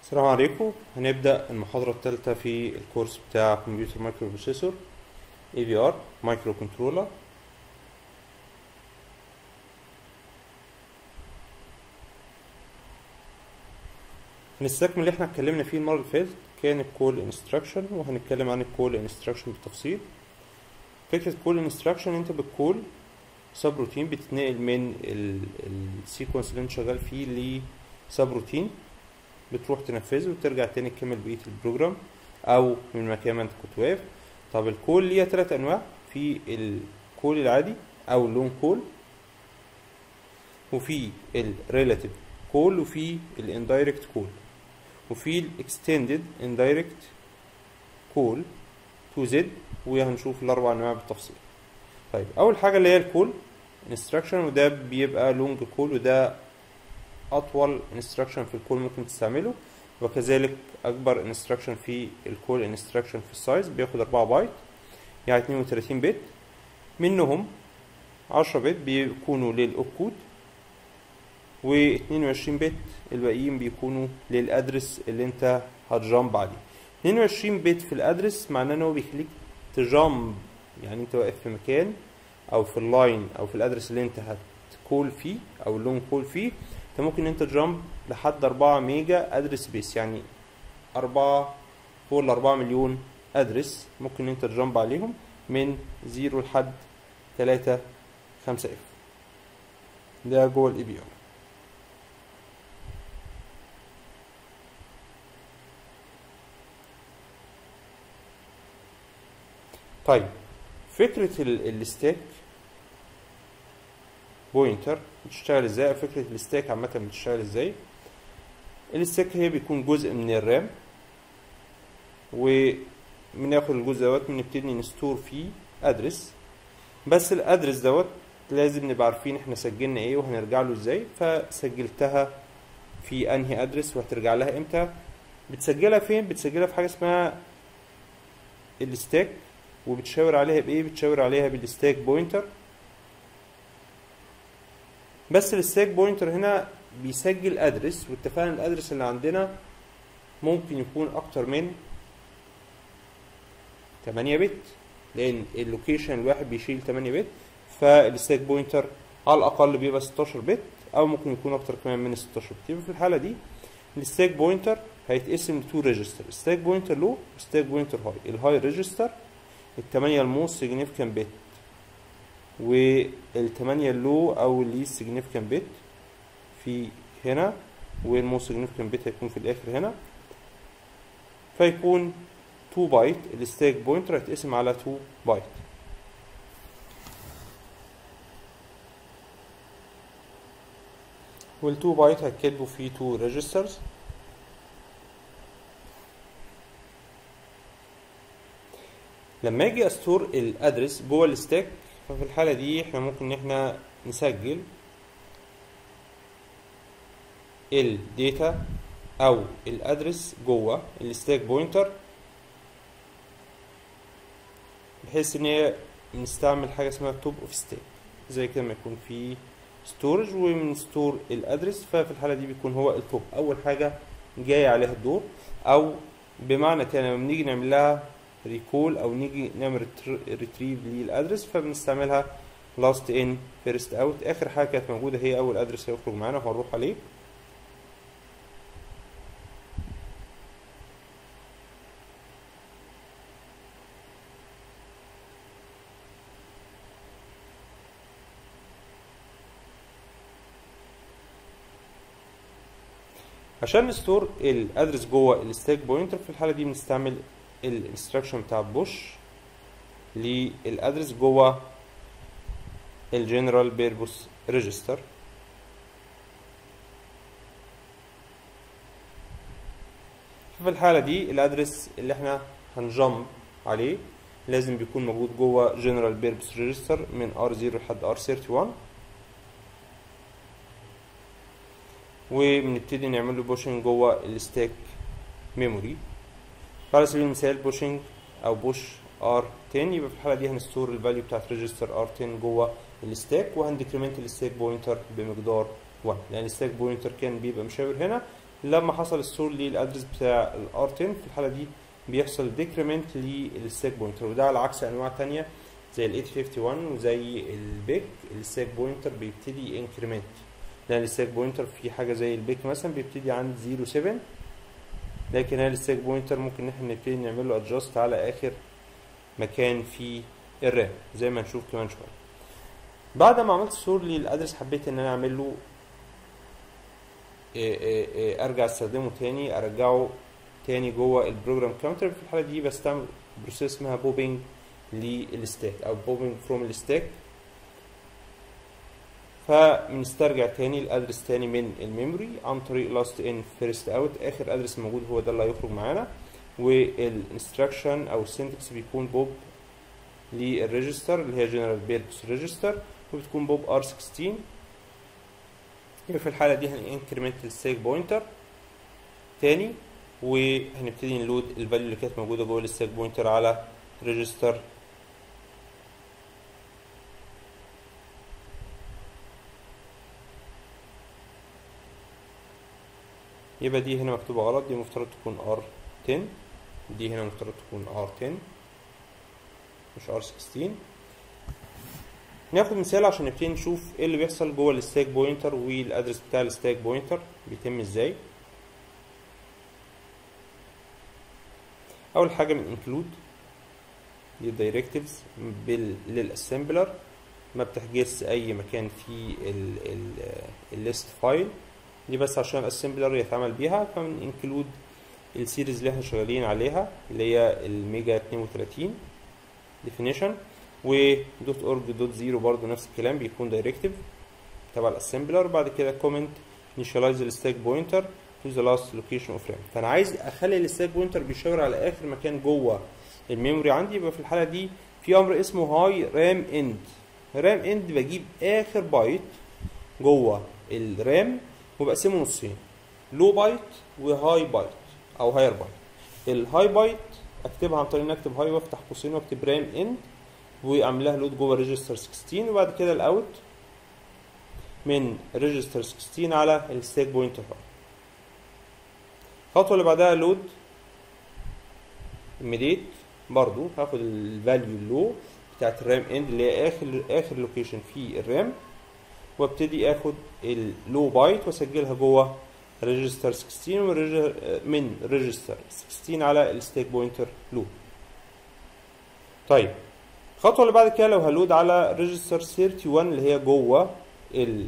السلام عليكم هنبدأ المحاضرة الثالثة في الكورس بتاع كمبيوتر مايكرو بروسيسور اي في ار مايكرو كنترولر هنستكمل اللي احنا اتكلمنا فيه المرة اللي فاتت كان الكول انستراكشن وهنتكلم عن الكول انستراكشن بالتفصيل فكرة كول انستراكشن انت بالكول سب روتين بتتنقل من السيكونس اللي انت شغال فيه لسب روتين بتروح تنفذه وترجع تاني تكمل بقية البروجرام أو من مكان ما أنت كنت واقف طب الكول ليها تلات أنواع في الكول العادي أو اللون كول وفي الريلاتيف كول وفي الاندايركت كول وفي الاكستندد اندايركت كول تو زد وهنشوف الأربع أنواع بالتفصيل طيب أول حاجة اللي هي الكول انستراكشن وده بيبقى لونج كول وده اطول انستراكشن في الكول ممكن تستعمله وكذلك اكبر انستراكشن في الكول انستراكشن في السايز بياخد 4 بايت يعني 32 بت منهم 10 بت بيكونوا للاوكود و22 بت الباقيين بيكونوا للادرس اللي انت هتجامب عليه 22 بت في الادرس معناه ان هو بيخليك تجامب يعني انت واقف في مكان او في اللاين او في الادرس اللي انت هتكول فيه او اللون كول فيه انت ممكن انت تجامب لحد 4 ميجا ادرس بيس يعني 4 فوق ال 4 مليون ادرس ممكن انت تجامب عليهم من 0 لحد 3 5 اف ده جوه الاي بي ار طيب فكرة الستاك بوينتر بتشتغل ازاي او فكره الستاك عامه بتشتغل ازاي الستاك هي بيكون جزء من الرام وبناخد الجزء دوت بنبتدي نستور فيه ادرس بس الادرس دوت لازم نبقى عارفين احنا سجلنا ايه وهنرجع له ازاي فسجلتها في انهي ادرس وهترجع لها امتى بتسجلها فين بتسجلها في حاجه اسمها الستاك وبتشاور عليها بايه بتشاور عليها بالستاك بوينتر بس الستاك بوينتر هنا بيسجل ادرس واتفقنا الادرس اللي عندنا ممكن يكون اكتر من 8 بت لان اللوكيشن الواحد بيشيل 8 بت فالستاك بوينتر على الاقل بيبقى 16 بت او ممكن يكون اكتر كمان من 16 بت يبقى في الحاله دي الستاك بوينتر هيتقسم لتو ريجستر ستاك بوينتر لو وستاك بوينتر هاي الهاي ريجستر الثمانية الموست سيجنيفيكانت بت والثمانية اللو او الليست سيجنيفيكانت بت في هنا والموست سيجنيفيكانت بت هيكون في الاخر هنا فيكون 2 بايت الستاك بوينتر هيتقسم على 2 بايت وال2 بايت هيتكتبوا في 2 ريجسترز لما اجي استور الادرس جوه الستاك ففي الحالة دي احنا ممكن ان احنا نسجل الداتا او الادرس جوه الستاك بوينتر بحيث ان هي نستعمل حاجة اسمها توب اوف ستاك زي كده ما يكون في ستورج ومنستور الادرس ففي الحالة دي بيكون هو التوب اول حاجة جاي عليها الدور او بمعنى تاني لما بنيجي نعمل لها ريكول او نيجي نعمل ريتريف للادرس فبنستعملها لاست ان فيرست اوت اخر حاجه كانت موجوده هي اول ادرس هيخرج معانا وهنروح عليه عشان نستور الادرس جوه الستاك بوينتر في الحاله دي بنستعمل الانستراكشن بتاع بوش للادرس جوه الجنرال بيربوس ريجستر في الحالة دي الادرس اللي احنا هنجمب عليه لازم بيكون موجود جوه جنرال بيربوس ريجستر من R0 لحد R31 وبنبتدي نعمل له بوشنج جوه الستاك ميموري على سبيل المثال بوشنج او بوش ار 10 يبقى في الحاله دي هنستور الفاليو بتاعت ريجستر ار 10 جوه الستاك وهنديكريمنت الستاك بوينتر بمقدار 1 لان الستاك بوينتر كان بيبقى مشاور هنا لما حصل السور للادرس بتاع الار 10 في الحاله دي بيحصل ديكريمنت للستاك بوينتر وده على عكس انواع تانية زي ال 851 وزي البيك الستاك بوينتر بيبتدي انكريمنت لان الستاك بوينتر في حاجه زي البيك مثلا بيبتدي عند 07 لكن هنا الستاك بوينتر ممكن ان احنا نبتدي نعمل له ادجاست على اخر مكان في الرام زي ما نشوف كمان شويه بعد ما عملت سور للادرس حبيت ان انا اعمل له إيه إيه إيه ارجع استخدمه تاني ارجعه تاني جوه البروجرام كاونتر في الحاله دي بستعمل بروسيس اسمها بوبينج للستاك او بوبينج فروم الستاك فبنسترجع تاني الادرس تاني من الميموري عن طريق لاست ان فيرست اوت اخر ادرس موجود هو ده اللي هيخرج معانا والانستراكشن او السنتكس بيكون بوب للريجستر اللي هي جنرال بيربس ريجستر وبتكون بوب ار 16 يبقى في الحاله دي هننكريمنت الستاك بوينتر تاني وهنبتدي نلود الفاليو اللي كانت موجوده جوه الستاك بوينتر على ريجستر يبقى دي هنا مكتوبه غلط دي مفترض تكون ار 10 دي هنا مفترض تكون ار 10 مش ار 16 ناخد مثال عشان نبتدي نشوف ايه اللي بيحصل جوه الستاك بوينتر والادرس بتاع الستاك بوينتر بيتم ازاي اول حاجه من انكلود للدايركتيفز للاسمبلر ما بتحجز اي مكان في الليست فايل دي بس عشان الاسمبلر يتعامل بيها فمن انكلود السيريز اللي احنا شغالين عليها اللي هي الميجا 32 ديفينيشن ودوت اورج دوت زيرو برضه نفس الكلام بيكون دايركتيف تبع الاسمبلر بعد كده كومنت initialize الستاك بوينتر to the last location of RAM فانا عايز اخلي الستاك بوينتر بيشاور على اخر مكان جوه الميموري عندي يبقى في الحاله دي في امر اسمه هاي رام اند رام اند بجيب اخر بايت جوه الرام وبقسمه نصين لو بايت وهاي بايت او هاير بايت الهاي بايت اكتبها عن طريق ان اكتب هاي وافتح قوسين واكتب رام اند واعمل لها لود جوه ريجستر 16 وبعد كده الاوت من ريجستر 16 على الستاك بوينتر الخطوه اللي بعدها لود immediate برضو هاخد الفاليو اللو بتاعت الرام اند اللي هي اخر اخر لوكيشن في الرام وابتدي اخد اللو بايت واسجلها جوه ريجستر 16 من ريجستر 16 على الستيك بوينتر لود طيب الخطوه اللي بعد كده لو هلود على ريجستر 31 اللي هي جوه ال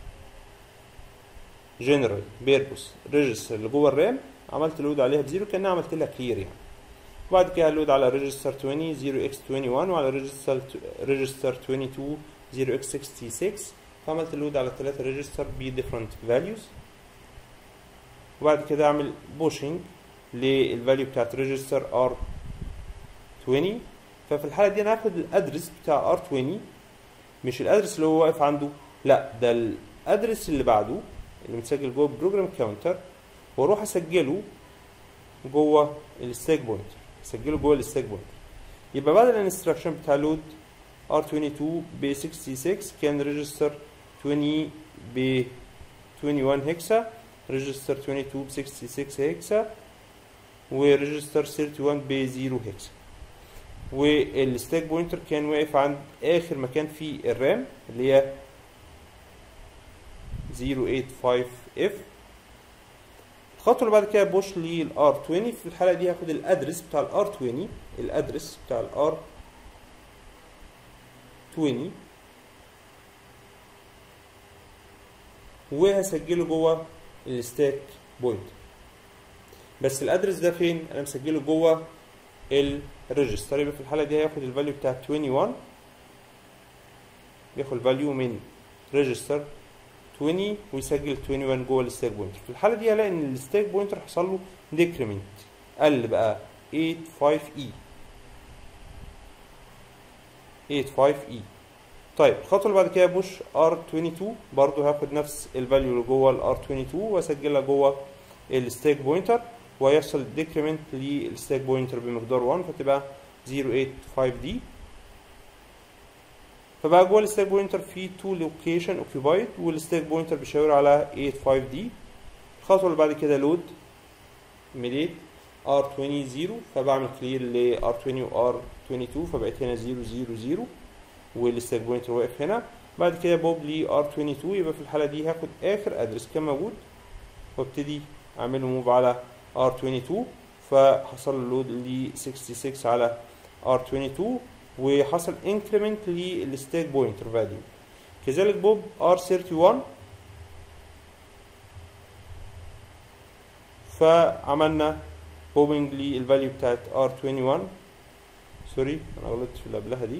جنرال بيربوس ريجستر اللي جوه الرام عملت لود عليها بزيرو كانها عملت لها كلير يعني وبعد كده هلود على ريجستر 20 0x21 وعلى ريجستر ريجستر 22 0x66 فعملت لود على ثلاثة ريجستر ب different values وبعد كده اعمل بوشنج للفاليو بتاعت ريجستر ار 20 ففي الحاله دي انا هاخد الادرس بتاع ار 20 مش الادرس اللي هو واقف عنده لا ده الادرس اللي بعده اللي متسجل جوه البروجرام كاونتر واروح اسجله جوه الستاك بوينتر اسجله جوه الستاك بوينتر يبقى بعد الانستراكشن بتاع لود R22 ب 66 كان ريجستر 20 ب 21 هكسا ريجستر 22 ب 66 هكسا وريجستر 31 ب 0 هكسا والستاك بوينتر كان واقف عند اخر مكان في الرام اللي هي 085F الخطوه اللي بعد كده بوش للار 20 في الحاله دي هاخد الادرس بتاع الار 20 الادرس بتاع الار 20 وهسجله جوه الستاك بوينتر بس الادرس ده فين انا مسجله جوه الريجستر يبقى في الحاله دي هياخد الفاليو بتاع 21 ياخد الفاليو من ريجستر 20 ويسجل 21 جوه الستاك بوينتر في الحاله دي هلاقي ان الستاك بوينتر حصل له ديكريمنت قل بقى 85 e 85 e طيب الخطوه اللي بعد كده بوش R22 برضو هاخد نفس الفاليو اللي جوه ال R22 واسجلها جوه الستاك بوينتر وهيحصل ديكريمنت للستاك بوينتر بمقدار 1 فتبقى 085 دي فبقى جوه الستاك بوينتر في 2 لوكيشن اوكيبايد والستاك بوينتر بيشاور على 85 دي الخطوه اللي بعد كده لود ميليت R20 0 فبعمل كلير ل R20 و R22 فبقت هنا 0 0 0 والستاك بوينتر واقف هنا بعد كده بوب لي R22 يبقى في الحالة دي هاخد آخر أدرس كان موجود وابتدي أعمل له موف على R22 فحصل له لود ل 66 على R22 وحصل انكريمنت للستاك بوينتر فاليو كذلك بوب R31 فعملنا بوبنج للفاليو بتاعت R21 سوري انا غلطت في اللي قبلها دي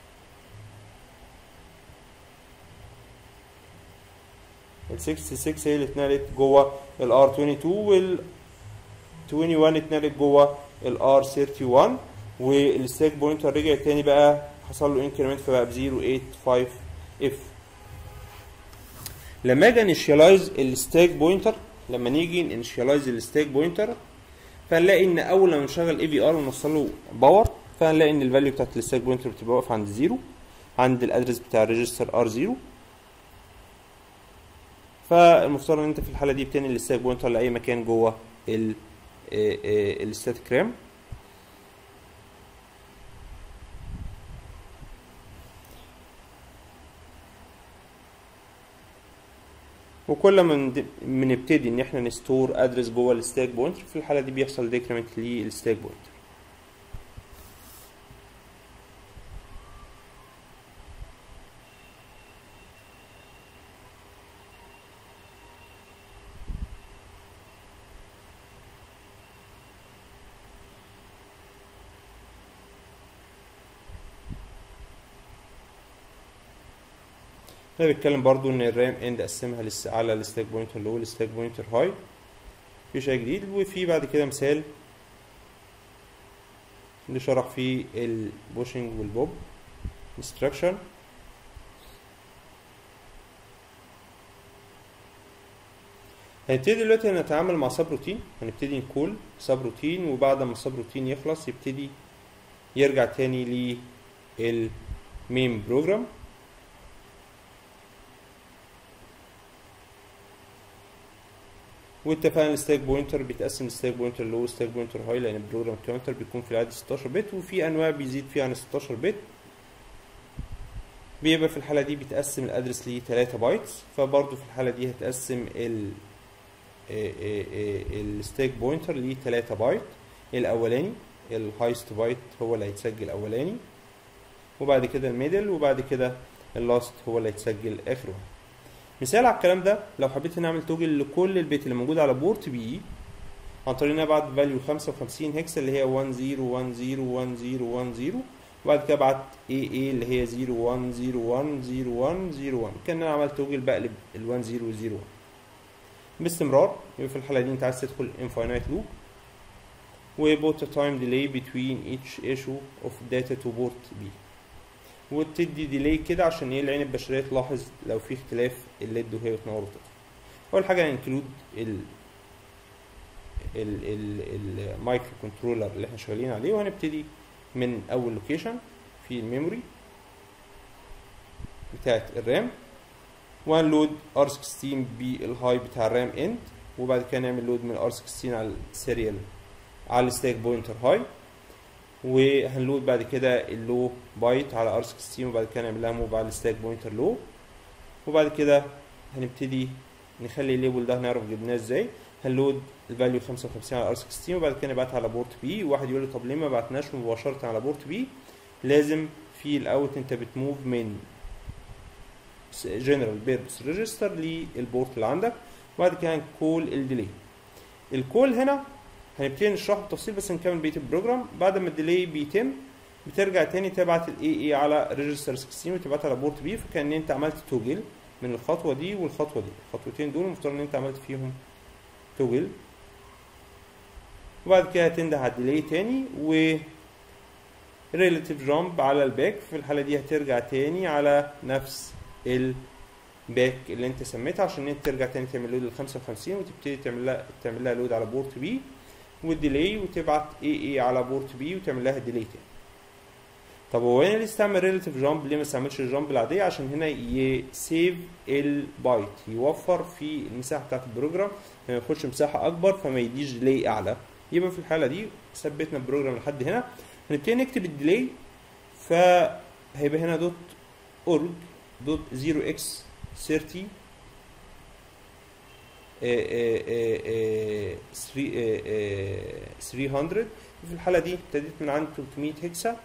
ال 66 هي اللي اتنقلت جوه ال R22 وال 21 اتنقلت جوه ال R31 والستاك بوينتر رجع تاني بقى حصل له انكريمنت فبقى ب 085 اف لما اجي انيشيالايز الستاك بوينتر لما نيجي انيشيالايز الستاك بوينتر فهنلاقي ان اول لما نشغل اي في ار ونوصل له باور فهنلاقي ان الفاليو بتاعت الستاك بوينتر بتبقى واقفه عند زيرو عند الادرس بتاع الريجستر ار 0 فالمفترض ان انت في الحاله دي بتنقل الستاك بوينتر لاي مكان جوه ال الستاتيك رام وكل ما بنبتدي ان احنا نستور ادرس جوه الستاك بوينتر في الحاله دي بيحصل ديكريمنت للستاك بوينتر احنا بنتكلم برضو ان الرام اند قسمها لس على الستاك بوينتر لو والستاك بوينتر هاي في شيء جديد وفي بعد كده مثال اللي شرح فيه البوشنج والبوب انستراكشن هنبتدي دلوقتي نتعامل مع سب روتين هنبتدي نكول سب روتين وبعد ما السب روتين يخلص يبتدي يرجع تاني للمين بروجرام واتفقنا الستاك بوينتر بيتقسم الستاك بوينتر لو والستاك بوينتر هاي لان البروجرام كاونتر بيكون في العادي 16 بت وفي انواع بيزيد فيها عن 16 بت بيبقى في الحاله دي بيتقسم الادرس ل 3 بايتس فبرضه في الحاله دي هتقسم ال الستاك بوينتر ل 3 بايت الاولاني الهايست بايت هو اللي هيتسجل اولاني وبعد كده الميدل وبعد كده اللاست هو اللي هيتسجل اخر واحد مثال على الكلام ده لو حبيت اني اعمل توجل لكل البيت اللي موجود على بورت بي عن طريق ان انا ابعت فاليو 55 هكس اللي هي 10101010 وبعد كده ابعت اي اي اللي هي 01010101 كان انا عملت توجل بقلب ال 1001 باستمرار يبقى في الحاله دي انت عايز تدخل infinite loop وبوت تايم ديلي between each issue of data to port B وتدي ديلي كده عشان ايه العين البشريه تلاحظ لو في اختلاف الليد وهي بتنور وتطفي اول حاجه هنكلود ال ال المايكرو كنترولر اللي احنا شغالين عليه وهنبتدي من اول لوكيشن في الميموري بتاعت الرام وهنلود ار 16 بالهاي بتاع الرام اند وبعد كده نعمل لود من ار 16 على السيريال على الستاك بوينتر هاي وهنلود بعد كده اللو بايت على ار 16 وبعد كده نعمل لها موف على الستاك بوينتر لو وبعد كده هنبتدي نخلي الليبل ده هنعرف جبناه ازاي هنلود الفاليو 55 على ار 16 وبعد كده نبعتها على بورت بي واحد يقول لي طب ليه ما بعتناش مباشره على بورت بي لازم في الاوت انت بتموف من جنرال بيربس ريجستر للبورت اللي عندك وبعد كده هنكول الديلي الكول هنا هنبتدي نشرحه بالتفصيل بس نكمل بقيه البروجرام بعد ما الديلي بيتم بترجع تاني تبعت الاي اي على ريجستر 16 وتبعتها على بورت بي فكان انت عملت توجل من الخطوه دي والخطوه دي الخطوتين دول المفترض ان انت عملت فيهم توجل وبعد كده هتنده على الديلي تاني و ريلاتيف جامب على الباك في الحاله دي هترجع تاني على نفس الباك اللي انت سميتها عشان انت ترجع تاني تعمل لود ال 55 وتبتدي تعمل لها تعمل لها لود على بورت بي والديلي وتبعت اي اي على بورت بي وتعمل لها ديلي تاني طب هو هنا ليه استعمل ريلاتيف جامب ليه ما استعملش الجامب العاديه عشان هنا يسيف البايت يوفر في المساحه بتاعت البروجرام ما ياخدش مساحه اكبر فما يديش ديلي اعلى يبقى في الحاله دي ثبتنا البروجرام لحد هنا هنبتدي نكتب الديلي فهيبقى هنا دوت اورج دوت 0 اكس 30 300 في الحاله دي ابتديت من عند 300 هكسا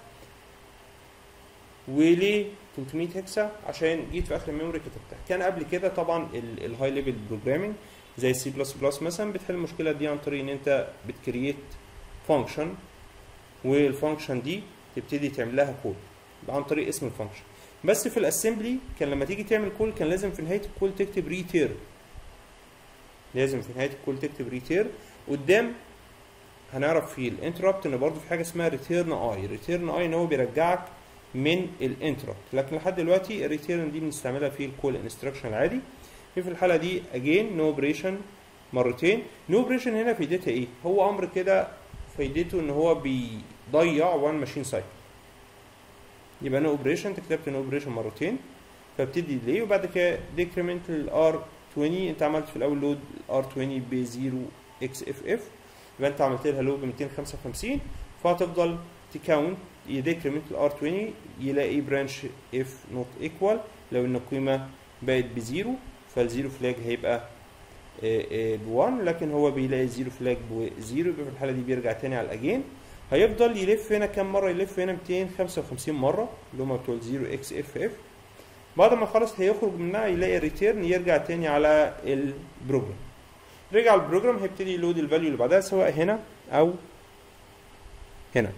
وليه 300 هكسا عشان جيت في اخر الميموري كتبتها كان قبل كده طبعا الهاي ليفل بروجرامينج زي سي بلس بلس مثلا بتحل المشكله دي عن طريق ان انت بتكريت فانكشن والفانكشن دي تبتدي تعمل لها كود عن طريق اسم الفانكشن بس في الاسمبلي كان لما تيجي تعمل كول كان لازم في نهايه الكول تكتب ريتير لازم في نهايه الكول تكتب ريتير قدام هنعرف في الانتربت ان برضه في حاجه اسمها ريتيرن اي ريتيرن اي ان هو بيرجعك من الانتربت لكن لحد دلوقتي الريتيرن دي بنستعملها في الكول انستراكشن العادي في الحاله دي اجين نو اوبريشن مرتين نو اوبريشن هنا فايدتها ايه هو امر كده فايدته ان هو بيضيع وان ماشين سايكل يبقى نو اوبريشن انت كتبت نو اوبريشن مرتين فابتدي ديلي وبعد كده ديكريمنت الار 20 انت عملت في الاول لود ار 20 ب 0 اكس اف اف يبقى انت عملت لها لود ب 255 فهتفضل تكاونت يديكريمنت الار 20 يلاقي برانش اف نوت ايكوال لو ان القيمه بقت بزيرو فالزيرو فلاج هيبقى ب 1 لكن هو بيلاقي زيرو فلاج بزيرو يبقى في الحاله دي بيرجع تاني على الاجين هيفضل يلف هنا كام مره يلف هنا 255 مره اللي هم بتوع 0 اكس اف اف بعد ما خلص هيخرج منها يلاقي الريتيرن يرجع تاني على البروجرام رجع البروجرام هيبتدي يلود الفاليو اللي بعدها سواء هنا او هنا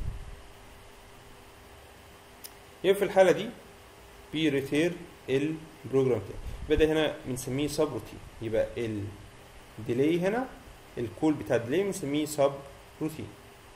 يبقى في الحاله دي بيريتير البروجرام تاني بدا هنا بنسميه سب روتين يبقى الديلي هنا الكول بتاع الديلي بنسميه سب روتين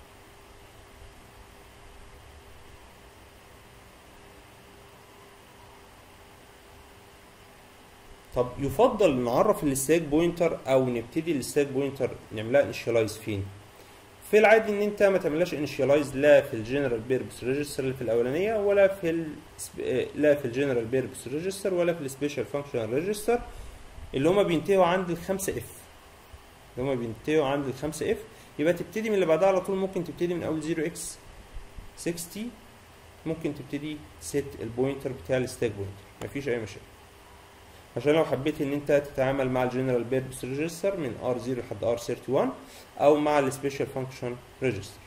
طب يفضل نعرف الستاك بوينتر او نبتدي الستاك بوينتر نعملها انيشاليز فين في العادي ان انت ما تعملهاش انيشاليز لا في الجنرال بيربس ريجستر اللي في الاولانيه ولا في ال لا في الجنرال بيربس ريجستر ولا في السبيشال فانكشن ريجستر اللي هما بينتهوا عند الخمسة اف اللي هما بينتهوا عند الخمسة اف يبقى تبتدي من اللي بعدها على طول ممكن تبتدي من اول 0 اكس 60 ممكن تبتدي ست البوينتر بتاع الستاك بوينتر مفيش اي مشاكل عشان لو حبيت ان انت تتعامل مع الجنرال بيربس ريجستر من R0 لحد R31 او مع السبيشال فانكشن ريجستر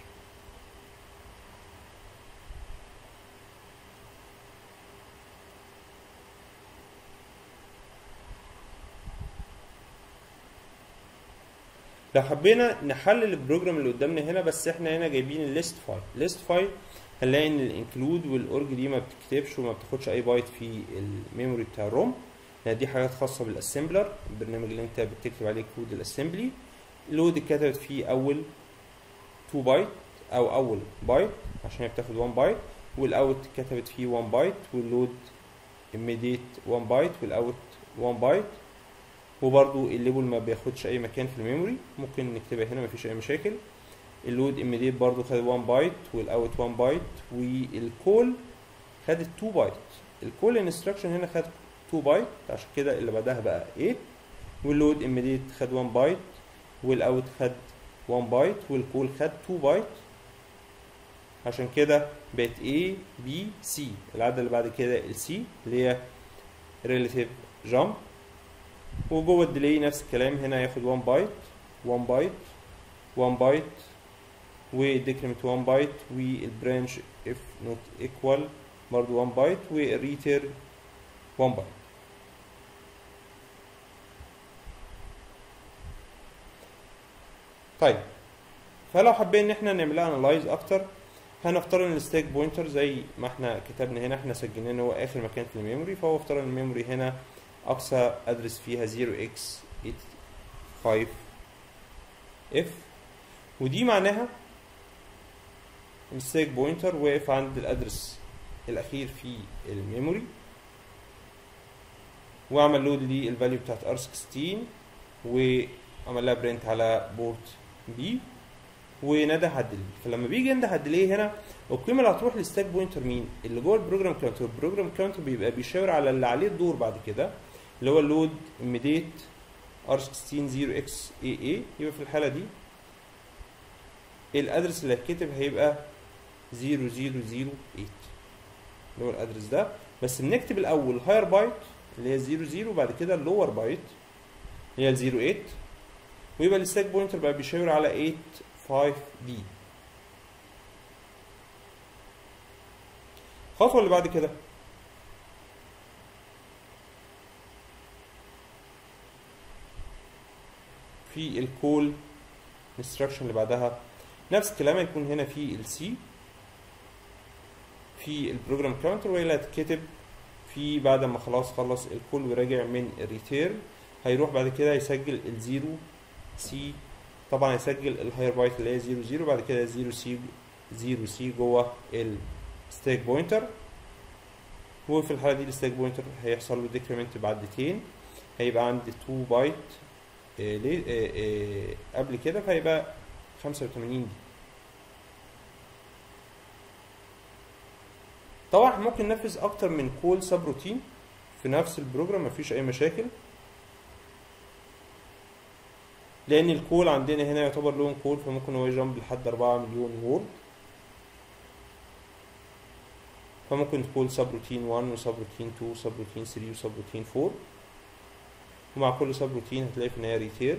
لو حبينا نحلل البروجرام اللي قدامنا هنا بس احنا هنا جايبين الليست فايل الليست فايل هنلاقي ان الانكلود والاورج دي ما بتكتبش وما بتاخدش اي بايت في الميموري بتاع الروم يعني دي حاجات خاصة بالاسمبلر البرنامج اللي انت بتكتب عليه كود الاسمبلي اللود اتكتبت فيه اول 2 بايت او اول بايت عشان هي بتاخد 1 بايت والاوت اتكتبت فيه 1 بايت واللود immediate 1 بايت والاوت 1 بايت وبرضو الليبل ما بياخدش اي مكان في الميموري ممكن نكتبها هنا مفيش اي مشاكل اللود immediate برضو خد 1 بايت والاوت 1 بايت والكول خدت 2 بايت الكول انستراكشن هنا خد 2 بايت عشان كده اللي بعدها بقى 8 واللود immediate خد 1 بايت والاوت خد 1 بايت والكول خد 2 بايت عشان كده بقت A B C العدد اللي بعد كده ال C اللي هي relative jump وجوه الديلي نفس الكلام هنا هياخد 1 بايت 1 بايت 1 بايت والديكريمنت 1 بايت والبرانش if not equal برضو 1 بايت والريتير 1 بايت طيب فلو حابين ان احنا نعملها انالايز اكتر هنفترض ان الستاك بوينتر زي ما احنا كتبنا هنا احنا سجلنا ان هو اخر مكان في الميموري فهو افترض ان الميموري هنا اقصى ادرس فيها 0x85 f ودي معناها الستاك بوينتر واقف عند الادرس الاخير في الميموري وعمل لود للفاليو بتاعت R16 وعمل لها برنت على بورت بي ونده على الديلي فلما بيجي ينده على الديلي هنا القيمه اللي هتروح للستاك بوينتر مين اللي جوه البروجرام كاونتر البروجرام كاونتر بيبقى بيشاور على اللي عليه الدور بعد كده اللي هو اللود immediate ار 16 0 اكس اي اي يبقى في الحاله دي الادرس اللي هيتكتب هيبقى 0008 اللي هو الادرس ده بس بنكتب الاول هاير بايت اللي هي 00 وبعد كده اللور بايت اللي هي 08 ويبقى الستاك بوينتر بقى بيشاور على 8 5 بي الخطوه اللي بعد كده في الكول انستراكشن اللي بعدها نفس الكلام هيكون هنا في السي في البروجرام كاونتر وهي اللي هتتكتب في بعد ما خلاص خلص الكول وراجع من الريتيرن هيروح بعد كده يسجل الزيرو سي طبعا هيسجل الهاير بايت اللي هي 0 0 بعد كده 0 سي 0 سي جوه الستاك بوينتر وفي الحاله دي الستاك بوينتر هيحصل له ديكريمنت بعدتين هيبقى عند 2 بايت آه ليه آه آه قبل كده فهيبقى 85 دي طبعا ممكن ننفذ اكتر من كول سب روتين في نفس البروجرام مفيش اي مشاكل لان الكول عندنا هنا يعتبر لون كول فممكن هو يجمب لحد 4 مليون وورد فممكن تكون سب روتين 1 وسب روتين 2 وسب روتين 3 وسب روتين 4 ومع كل سب روتين هتلاقي في النهايه ريتير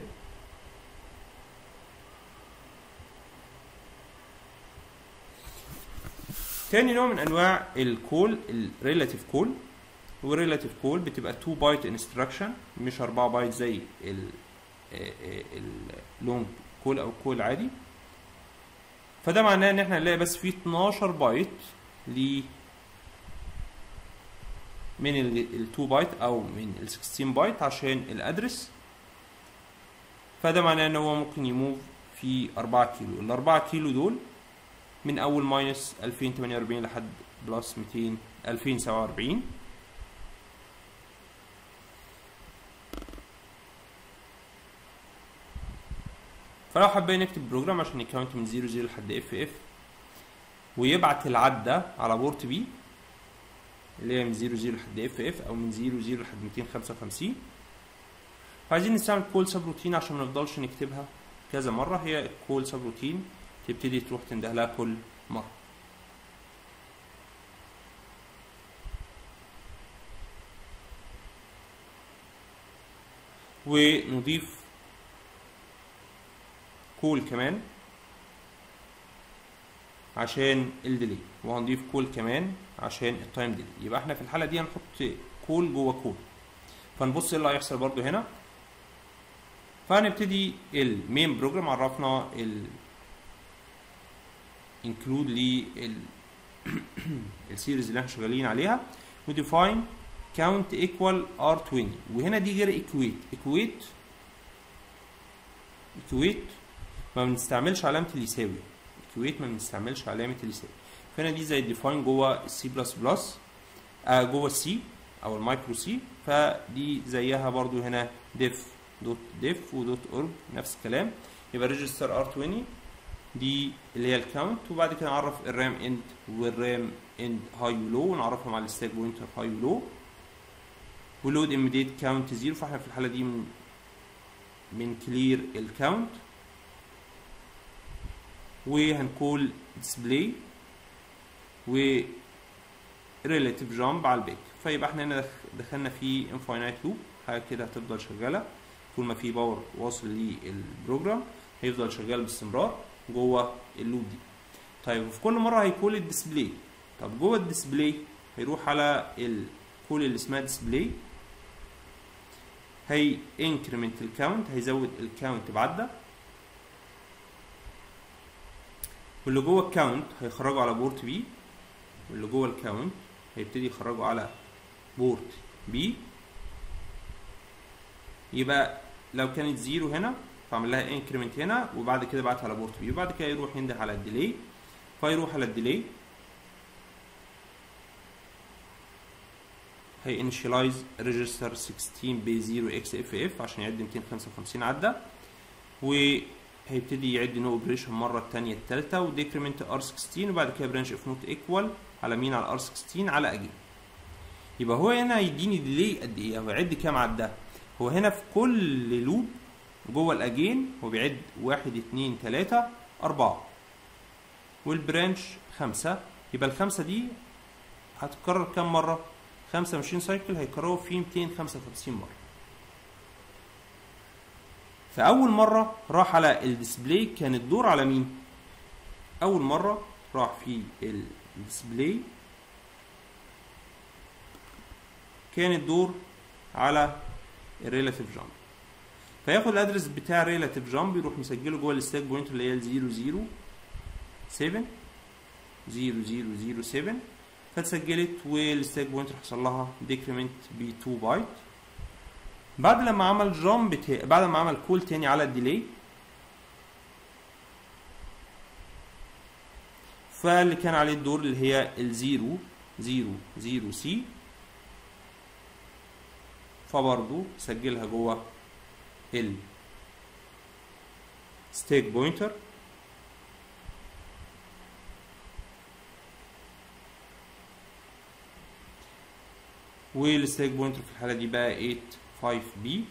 تاني نوع من انواع الكول الريلاتيف كول والريلاتيف كول بتبقى 2 بايت انستراكشن مش 4 بايت زي ال اللونج كول او كول عادي فده معناه ان احنا هنلاقي بس فيه 12 بايت ل من ال 2 بايت او من ال 16 بايت عشان الادرس فده معناه ان هو ممكن يموف في 4 كيلو ال 4 كيلو دول من اول ماينس 2048 لحد بلس 200 2047 فلو حابين نكتب بروجرام عشان يكاونت من 0 0 لحد اف اف ويبعت العدة على بورت بي اللي هي من 0 0 لحد اف اف او من 0 0 لحد 255 فعايزين نستعمل كول سب روتين عشان ما نفضلش نكتبها كذا مرة هي كول سب روتين تبتدي تروح تنده لها كل مرة ونضيف كول كمان عشان الديلي وهنضيف كول كمان عشان التايم ديلي يبقى احنا في الحاله دي هنحط كول جوه كول فنبص ايه اللي هيحصل برضو هنا فهنبتدي المين بروجرام عرفنا ال انكلود لل السيريز اللي احنا شغالين عليها وديفاين كاونت ايكوال ار 20 وهنا دي غير ايكويت ايكويت ايكويت ما بنستعملش علامه اليساوي ايكويت ما بنستعملش علامه اليساوي فهنا دي زي الديفاين جوه السي بلس بلس آه جوه السي او المايكرو سي فدي زيها برضو هنا ديف دوت ديف ودوت اورج نفس الكلام يبقى ريجستر ار 20 دي اللي هي الكاونت وبعد كده نعرف الرام اند والرام اند هاي ولو ونعرفهم على الستاك بوينتر هاي ولو ولود immediate كاونت زيرو فاحنا في الحاله دي من من كلير الكاونت وهنقول display و relative jump على الباك فيبقى احنا هنا دخلنا في infinite loop حاجه كده هتفضل شغاله طول ما في باور واصل للبروجرام هيفضل شغال باستمرار جوه اللوب دي طيب وفي كل مره هيكول الديسبلاي طب جوه الديسبلاي هيروح على الكول اللي اسمها ديسبلاي هي انكريمنت الكاونت هيزود الكاونت بعدة واللي جوه الكاونت هيخرجه على بورت بي واللي جوه الكاونت هيبتدي يخرجه على بورت بي يبقى لو كانت زيرو هنا فاعمل لها انكريمنت هنا وبعد كده بعت على بورت بي وبعد كده يروح ينده على الديلي فيروح على الديلي هي انيشالايز ريجستر 16 ب 0 اكس اف اف عشان يعد 255 عده و هيبتدي يعد نو اوبريشن مره الثانيه الثالثه وديكريمنت ار 16 وبعد كده برانش اف نوت ايكوال على مين على ار 16 على اجين يبقى هو هنا هيديني ديلي قد ايه هو يعد كام عدى هو هنا في كل لوب جوه الاجين هو بيعد واحد اتنين تلاتة أربعة والبرانش خمسة يبقى الخمسة دي هتتكرر كام مرة؟ 25 سايكل هيكرروا فيه 255 مرة فأول مرة راح على الديسبلاي كان الدور على مين؟ أول مرة راح في الديسبلاي كان الدور على الريلاتيف جامب فياخد الادرس بتاع الريلاتيف جامب يروح مسجله جوه الستاك بوينت اللي هي ال 007 0007 فاتسجلت والستاك بوينت حصل لها ديكريمنت ب 2 بايت بعد لما عمل جامب تا... بعد ما عمل كول تاني على الديلي فاللي كان عليه الدور اللي هي ال 0 0 0 سي فبرضه سجلها جوه ال ستيك بوينتر والستيك بوينتر في الحاله دي بقى 8 5 بي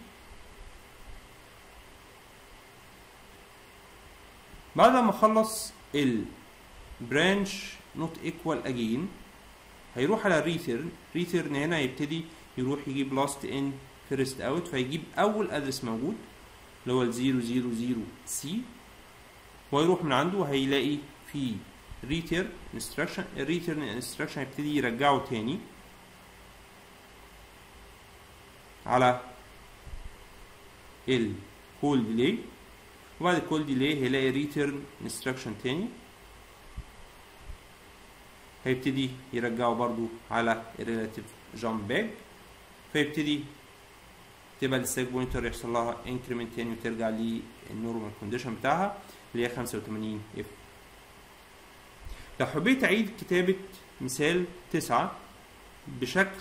بعد ما خلص البرانش نوت ايكوال اجين هيروح على الريتيرن ريتيرن هنا هيبتدي يروح يجيب لاست ان فيرست اوت فيجيب اول ادرس موجود اللي هو ال 000 سي ويروح من عنده هيلاقي في ريتيرن انستراكشن الريتيرن انستراكشن هيبتدي يرجعه تاني على الكول ديلي وبعد الكول ديلي هيلاقي ريتيرن انستراكشن تاني هيبتدي يرجعه برضو على الريلاتيف جامب باك فيبتدي تبقى الستاك بوينتر يحصل لها انكريمنت تاني وترجع للنورمال كونديشن بتاعها اللي هي 85 اف لو حبيت اعيد كتابة مثال تسعة بشكل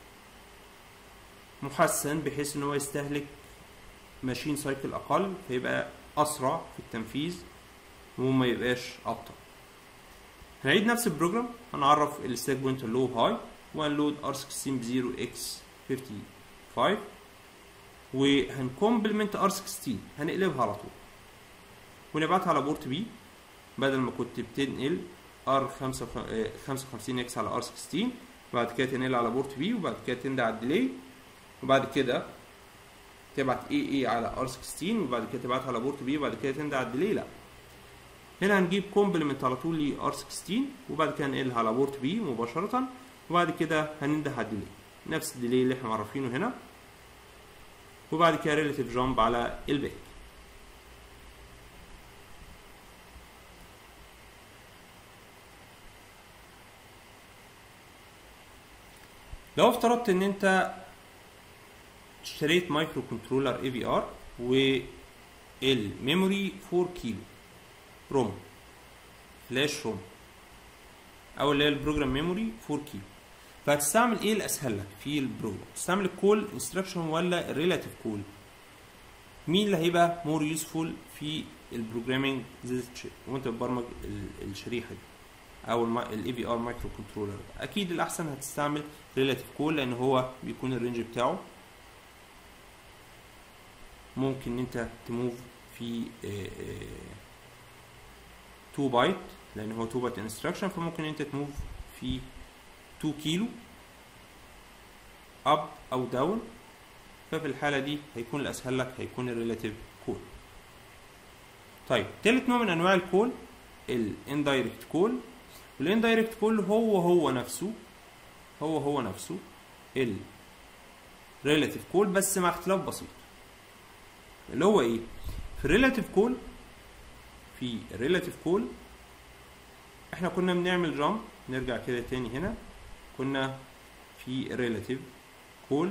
محسن بحيث ان هو يستهلك ماشين سايكل اقل فيبقى اسرع في التنفيذ وما يبقاش ابطأ هنعيد نفس البروجرام هنعرف الستاك بوينتر لو هاي وهنلود ار 16 ب 0 اكس 55 وهنكومبلمنت ار 16 هنقلبها على طول ونبعتها على بورت بي بدل ما كنت بتنقل ار 55 اكس على ار 16 بعد كده تنقل على بورت بي وبعد كده تندى على الديلي وبعد كده تبعت اي اي على ار 16 وبعد كده تبعتها على بورت بي وبعد كده تندى على الديلي لا هنا هنجيب كومبلمنت على طول ل ار 16 وبعد كده ننقلها على بورت بي مباشرة وبعد كده هننده على الديلي نفس الديلي اللي احنا معرفينه هنا وبعد كده ريلاتيف جامب على الباك لو افترضت ان انت اشتريت مايكرو كنترولر اي في ار والميموري 4 كيلو روم فلاش روم او اللي هي البروجرام ميموري 4 كيلو فهتستعمل ايه الاسهل لك في البروجرام تستعمل الكول انستراكشن ولا الريلاتيف كول مين اللي هيبقى مور يوسفول في البروجرامينج وانت بتبرمج الشريحه دي او الاي في ار مايكرو كنترولر اكيد الاحسن هتستعمل ريلاتيف كول لان هو بيكون الرينج بتاعه ممكن ان انت تموف في 2 بايت لان هو 2 بايت انستراكشن فممكن انت تموف في 2 كيلو اب او داون ففي الحاله دي هيكون الاسهل لك هيكون الريلاتيف كول طيب تالت نوع من انواع الكول الاندايركت كول والاندايركت كول هو هو نفسه هو هو نفسه ال ريلاتيف كول بس مع اختلاف بسيط اللي هو ايه في الريلاتيف كول في الريلاتيف كول احنا كنا بنعمل جامب نرجع كده تاني هنا كنا في ريلاتيف كول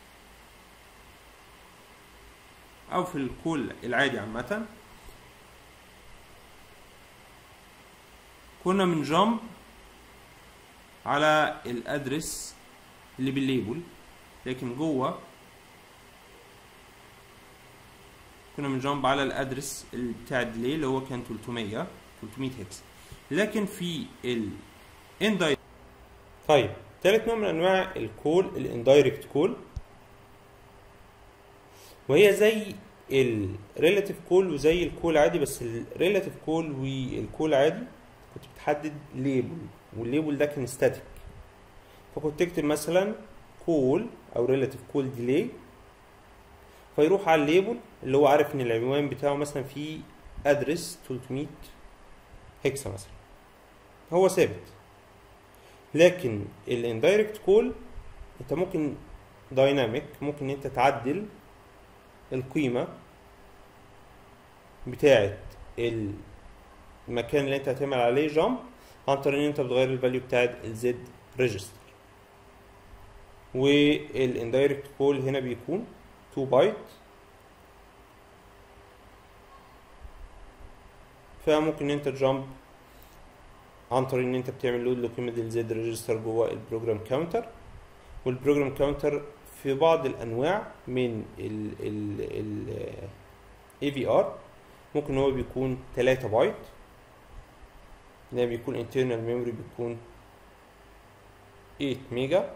او في الكول العادي عامه كنا من جامب على الادرس اللي بالليبل لكن جوه كنا بنجامب على الادرس بتاع الديلي اللي هو كان 300 300 هكس لكن في ال indirect طيب ثالث نوع من انواع الكول الاندايركت كول وهي زي الريلاتيف كول وزي الكول عادي بس الريلاتيف كول والكول عادي كنت بتحدد ليبل والليبل ده كان ستاتيك فكنت تكتب مثلا كول او ريلاتيف كول ديلي فيروح على الليبل اللي هو عارف ان العنوان بتاعه مثلا فيه ادرس 300 هكسا مثلا هو ثابت لكن الاندايركت كول انت ممكن دايناميك ممكن انت تعدل القيمة بتاعة المكان اللي انت هتعمل عليه جامب عن طريق ان انت بتغير الفاليو بتاعة الزد ريجستر والاندايركت كول هنا بيكون 2 بايت فممكن انت تجامب عن طريق ان انت بتعمل لود لقيمة الزد ريجستر جوه البروجرام كاونتر والبروجرام كاونتر في بعض الانواع من ال ال ال اي في ار ممكن هو بيكون 3 بايت ده بيكون internal memory بيكون 8 ميجا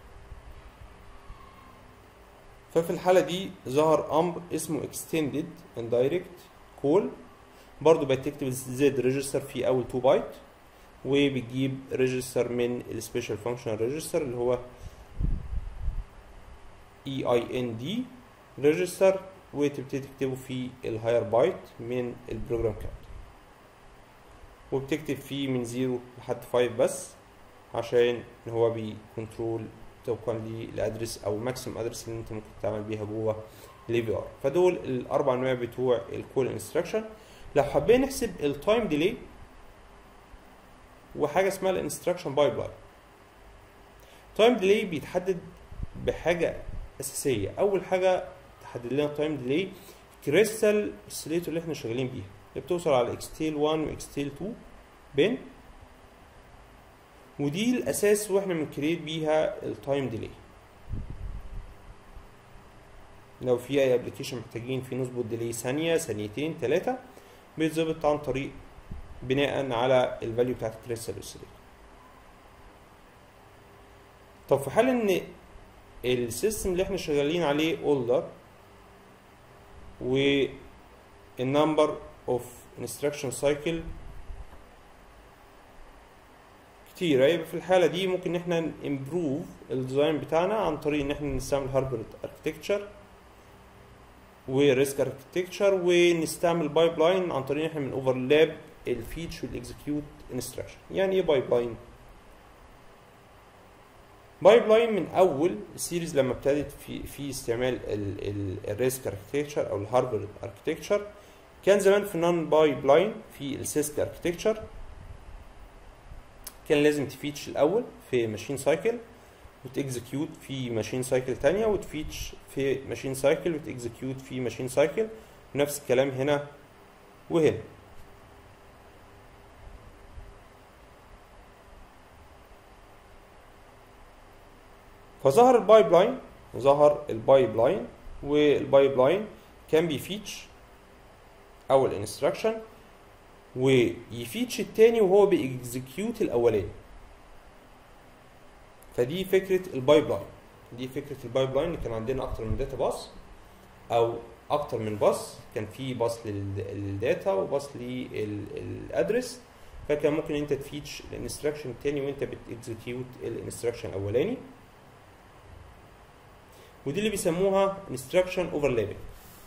ففي الحالة دي ظهر أمر اسمه extended indirect call برضو بتكتب زد ريجستر في أول 2 بايت وبتجيب ريجستر من السبيشال فانكشن ريجستر اللي هو اي اي ان دي ريجستر وتبتدي تكتبه في الهاير بايت من البروجرام كاونت وبتكتب فيه من 0 لحد 5 بس عشان ان هو بيكنترول طبقا للادرس او الماكسيمم ادرس اللي انت ممكن تعمل بيها جوه الاي في ار فدول الاربع انواع بتوع الكول انستراكشن لو حبينا نحسب التايم ديلي وحاجه اسمها الانستراكشن بايب لاين تايم ديلي بيتحدد بحاجه اساسيه اول حاجه تحدد لنا التايم ديلي كريستال اوسيليتور اللي احنا شغالين بيها اللي بتوصل على اكستيل 1 واكستيل 2 بين ودي الاساس واحنا بنكريت بيها التايم ديلي لو في اي ابلكيشن محتاجين فيه نظبط ديلي ثانيه ثانيتين ثلاثه بيتظبط عن طريق بناء على الفاليو بتاعت الكريستال اوسيليتور طب في حال ان السيستم اللي احنا شغالين عليه اولدر والنمبر اوف انستراكشن سايكل كتيرة يبقى في الحالة دي ممكن ان احنا امبروف الديزاين بتاعنا عن طريق ان احنا نستعمل هارفرد اركتكتشر وريسك اركتكتشر ونستعمل بايب لاين عن طريق ان احنا من اوفرلاب الفيتش والاكزكيوت انستراكشن يعني ايه بايب لاين بايب لاين من اول السيريز لما ابتدت في في استعمال الريسك اركتكتشر او الهارفرد اركتكتشر كان زمان في نون بايب لاين في السيسك اركتكتشر كان لازم تفيتش الاول في ماشين سايكل وتكزكيوت في ماشين سايكل تانية وتفيتش في ماشين سايكل وتكزكيوت في ماشين سايكل ونفس الكلام هنا وهنا فظهر البايب لاين ظهر البايب لاين والبايب لاين كان بيفيتش اول انستراكشن ويفيتش التاني وهو بيكزكيوت الاولاني فدي فكره البايب لاين دي فكره البايب لاين كان عندنا اكتر من داتا باص او اكتر من باص كان في باص للداتا وباص للادرس فكان ممكن انت تفيتش الانستراكشن التاني وانت بتكزكيوت الانستراكشن الاولاني ودي اللي بيسموها instruction overlapping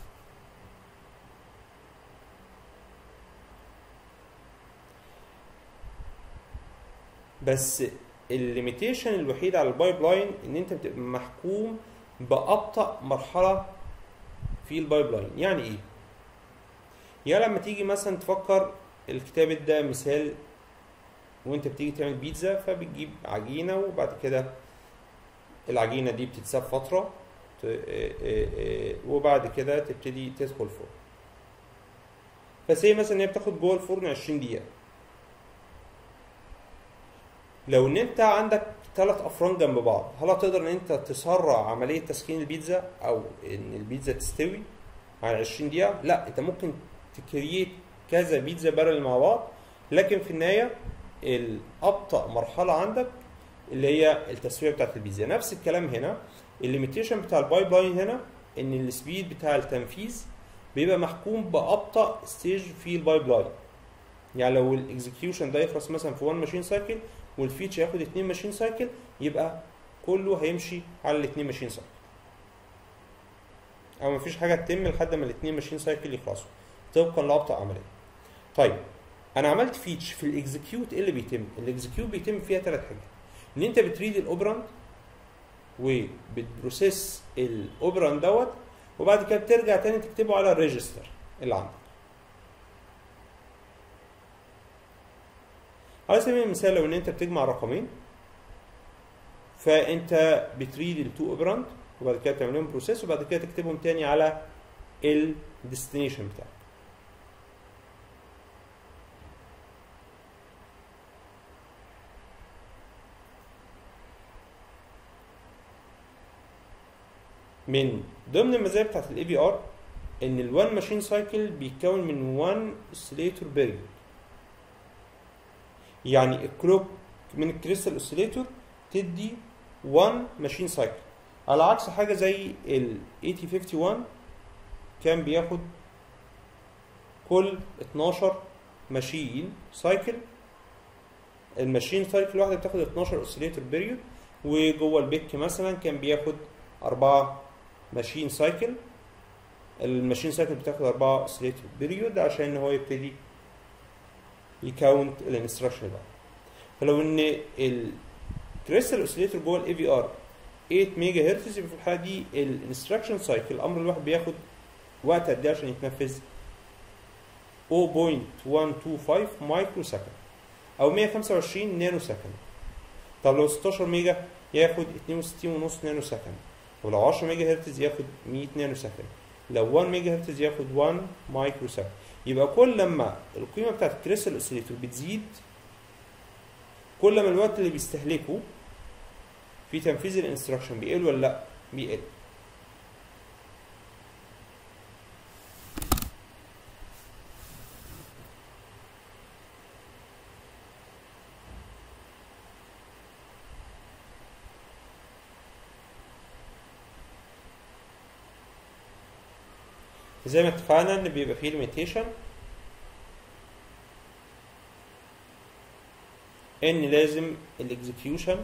بس الليميتيشن الوحيد على البايب لاين ان انت بتبقى محكوم بابطا مرحله في البايب لاين يعني ايه يعني لما تيجي مثلا تفكر الكتاب ده مثال وانت بتيجي تعمل بيتزا فبتجيب عجينه وبعد كده العجينه دي بتتساب فتره وبعد كده تبتدي تدخل الفرن فسي مثلا هي بتاخد جوه الفرن 20 دقيقه لو ان انت عندك ثلاث افران جنب بعض هل هتقدر ان انت تسرع عمليه تسخين البيتزا او ان البيتزا تستوي على 20 دقيقه لا انت ممكن تكريت كذا بيتزا بارل مع بعض لكن في النهايه الابطا مرحله عندك اللي هي التسويه بتاعت البيتزا نفس الكلام هنا الليميتيشن بتاع البايب لاين هنا ان السبيد بتاع التنفيذ بيبقى محكوم بابطا ستيج في البايب لاين يعني لو الاكزكيوشن ده يخلص مثلا في 1 ماشين سايكل والفيتش ياخد 2 ماشين سايكل يبقى كله هيمشي على الاثنين ماشين سايكل او مفيش حاجه تتم لحد ما الاثنين ماشين سايكل يخلصوا طبقا لابطا عمليه طيب انا عملت فيتش في الاكزكيوت ايه اللي بيتم الاكزكيوت بيتم فيها ثلاث حاجات ان انت بتريد الاوبراند وبتبروسيس الاوبراند دوت وبعد كده بترجع تاني تكتبه على الريجستر اللي عندك على سبيل المثال لو ان انت بتجمع رقمين فانت بتريد التو اوبراند وبعد كده تعمل لهم بروسيس وبعد كده تكتبهم تاني على الديستنيشن بتاعك من ضمن المزايا بتاعت الاي بي ار ان الوان ماشين سايكل بيتكون من 1 اوسيليتور بيريود يعني الكلوك من الكريستال اوسيليتور تدي 1 ماشين سايكل على عكس حاجه زي ال 8051 كان بياخد كل 12 ماشين سايكل الماشين سايكل واحده بتاخد 12 اوسيليتور بيريود وجوه البيك مثلا كان بياخد 4 ماشين سايكل الماشين سايكل بتاخد 4 اوسيليتور بيريود عشان هو يبتدي يكاونت الانستراكشن ده فلو ان الكريستال اوسيليتور جوه الاي في ار 8 ميجا هرتز يبقى في الحاله دي الانستراكشن سايكل الامر الواحد بياخد وقت قد ايه عشان يتنفذ 0.125 مايكرو سكند او 125 نانو سكند طب لو 16 ميجا ياخد 62.5 نانو سكند ولو 10 ميجا هرتز ياخد 100 نانو سكند لو 1 ميجا هرتز ياخد 1 مايكرو سكند يبقى كل لما القيمه بتاعت الكريستال اوسيليتور بتزيد كل ما الوقت اللي بيستهلكه في تنفيذ الانستراكشن بيقل ولا لا بيقل زي ما اتفقنا ان بيبقى فيه ليميتيشن ان لازم الاكزكيوشن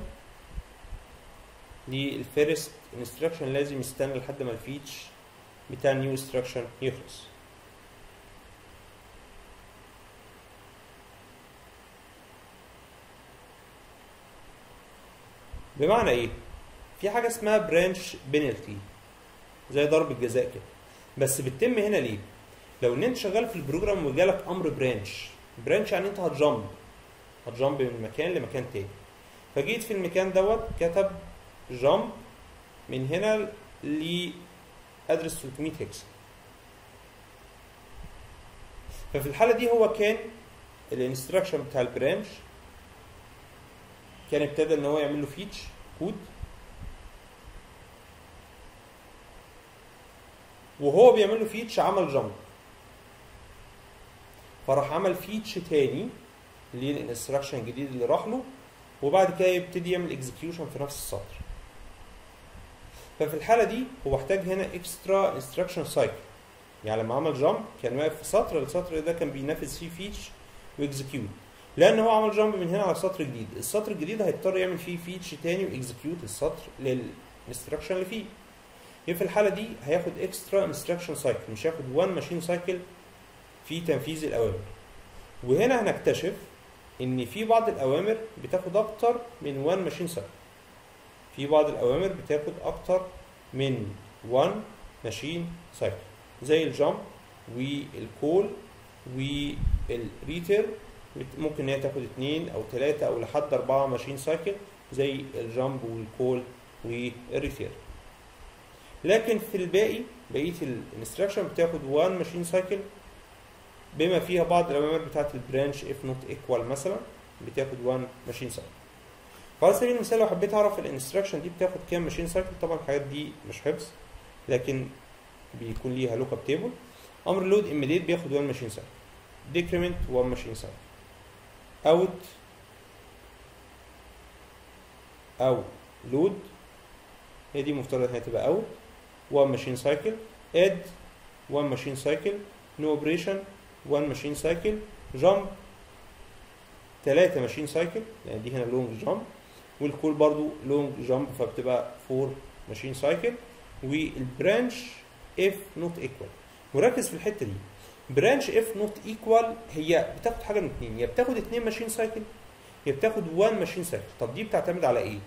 للفيرست انستراكشن لازم يستنى لحد ما الفيتش بتاع النيو انستراكشن يخلص بمعنى ايه في حاجه اسمها برانش بينالتي زي ضرب الجزاء كده بس بتتم هنا ليه لو ان انت شغال في البروجرام وجالك امر برانش برانش يعني انت هتجامب هتجامب من مكان لمكان تاني فجيت في المكان دوت كتب جامب من هنا لادرس 300 هكس ففي الحالة دي هو كان الانستراكشن بتاع البرانش كان ابتدى ان هو يعمل له فيتش كود وهو بيعمل له فيتش عمل جامب فراح عمل فيتش تاني للانستراكشن الجديد اللي راح له وبعد كده يبتدي يعمل اكزكيوشن في نفس السطر ففي الحاله دي هو احتاج هنا اكسترا انستراكشن سايكل يعني لما عمل جامب كان واقف في سطر السطر ده كان بينفذ فيه فيتش واكزكيوت لان هو عمل جامب من هنا على سطر جديد السطر الجديد هيضطر يعمل فيه فيتش تاني واكزكيوت السطر للانستراكشن اللي فيه يبقى في الحاله دي هياخد اكسترا انستراكشن سايكل مش هياخد 1 ماشين سايكل في تنفيذ الاوامر وهنا هنكتشف ان في بعض الاوامر بتاخد اكتر من 1 ماشين سايكل في بعض الاوامر بتاخد اكتر من 1 ماشين سايكل زي الجامب والكول والريتير ممكن ان هي تاخد اثنين او ثلاثة او لحد اربعة ماشين سايكل زي الجامب والكول والريتير لكن في الباقي بقيه الانستراكشن بتاخد 1 ماشين سايكل بما فيها بعض الاوامر بتاعت البرانش اف نوت ايكوال مثلا بتاخد 1 ماشين سايكل فعلى سبيل المثال لو حبيت اعرف الانستراكشن دي بتاخد كام ماشين سايكل طبعا الحاجات دي مش حفظ لكن بيكون ليها لوك اب تيبل امر لود immediate بياخد 1 ماشين سايكل ديكريمنت 1 ماشين سايكل اوت او لود هي دي مفترض انها تبقى اوت 1 ماشين سايكل اد 1 ماشين سايكل نو اوبريشن 1 ماشين سايكل جامب 3 ماشين سايكل لان دي هنا لونج جامب والكول برضو لونج جامب فبتبقى 4 ماشين سايكل والبرانش اف نوت ايكوال وركز في الحته دي برانش اف نوت ايكوال هي بتاخد حاجه من اتنين يا بتاخد اتنين ماشين سايكل يا بتاخد 1 ماشين سايكل طب دي بتعتمد على ايه؟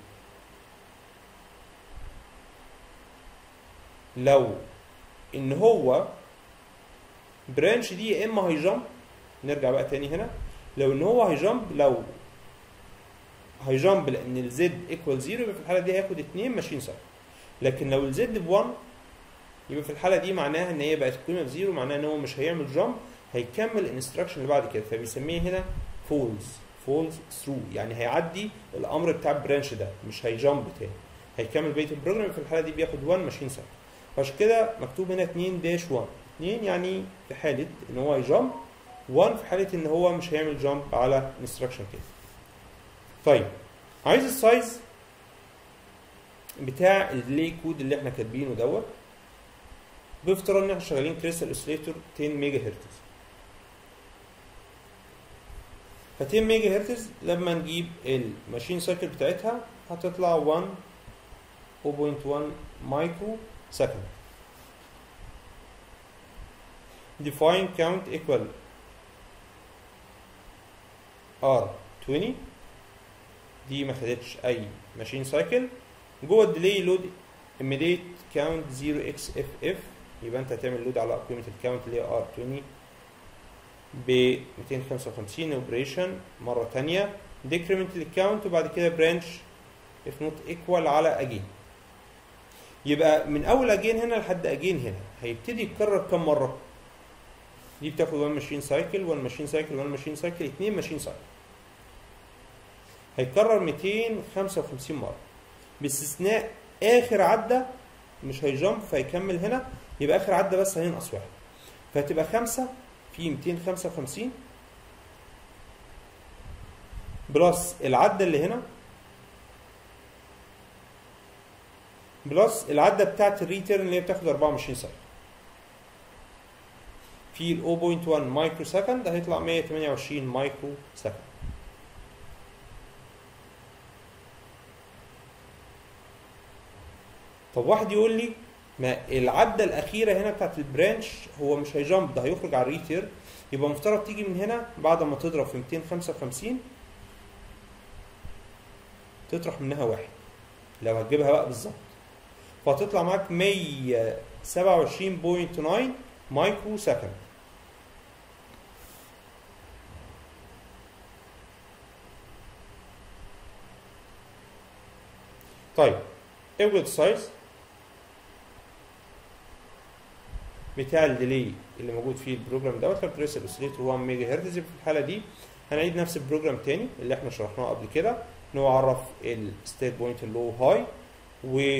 لو ان هو برانش دي يا اما هيجامب نرجع بقى تاني هنا لو ان هو هيجامب لو هيجامب لان الزد ايكوال زيرو يبقى في الحاله دي هياخد 2 ماشين سايكل لكن لو الزد ب 1 يبقى في الحاله دي معناها ان هي بقت قيمه بزيرو معناها ان هو مش هيعمل جامب هيكمل الانستراكشن اللي بعد كده فبيسميه هنا فولز فولز ثرو يعني هيعدي الامر بتاع البرانش ده مش هيجامب تاني هيكمل بقيه البروجرام في الحاله دي بياخد 1 ماشين سايكل عشان كده مكتوب هنا 2 داش 1 2 يعني في حاله ان هو هيجامب 1 في حاله ان هو مش هيعمل جامب على انستراكشن كده طيب عايز السايز بتاع الديلي كود اللي احنا كاتبينه دوت بافتراض ان احنا شغالين كريستال اوسيليتور 10 ميجا هرتز ف 10 ميجا هرتز لما نجيب الماشين سايكل بتاعتها هتطلع 1 0.1 مايكرو سكند define count equal r 20 دي ما خدتش اي ماشين سايكل جوه الديلي لود immediate count 0xff يبقى انت هتعمل لود على قيمه الكاونت اللي هي r20 ب 255 اوبريشن مره ثانيه ديكريمنت للكاونت وبعد كده برانش if not equal على اجين يبقى من اول اجين هنا لحد اجين هنا هيبتدي يتكرر كم مره دي بتاخد 1 ماشين سايكل 1 ماشين سايكل 1 ماشين سايكل 2 ماشين سايكل هيتكرر 255 مره باستثناء اخر عده مش هيجامب فيكمل هنا يبقى اخر عده بس هينقص واحد فهتبقى 5 في 255 بلس العده اللي هنا بلس العده بتاعت الريتيرن اللي هي بتاخد 24 سايكل في ال 0.1 مايكرو سكند هيطلع 128 مايكرو سكند طب واحد يقول لي ما العده الاخيره هنا بتاعت البرانش هو مش هيجامب ده هيخرج على الريتير يبقى مفترض تيجي من هنا بعد ما تضرب في 255 تطرح منها واحد لو هتجيبها بقى بالظبط فهتطلع معاك 127.9 مايكرو سكند طيب اوجد سايز بتاع الديلي اللي موجود فيه البروجرام دوت لو كريس الاوسيليتور 1 ميجا هرتز في الحاله دي هنعيد نفس البروجرام تاني اللي احنا شرحناه قبل كده ان هو عرف الستيت بوينت اللو هاي و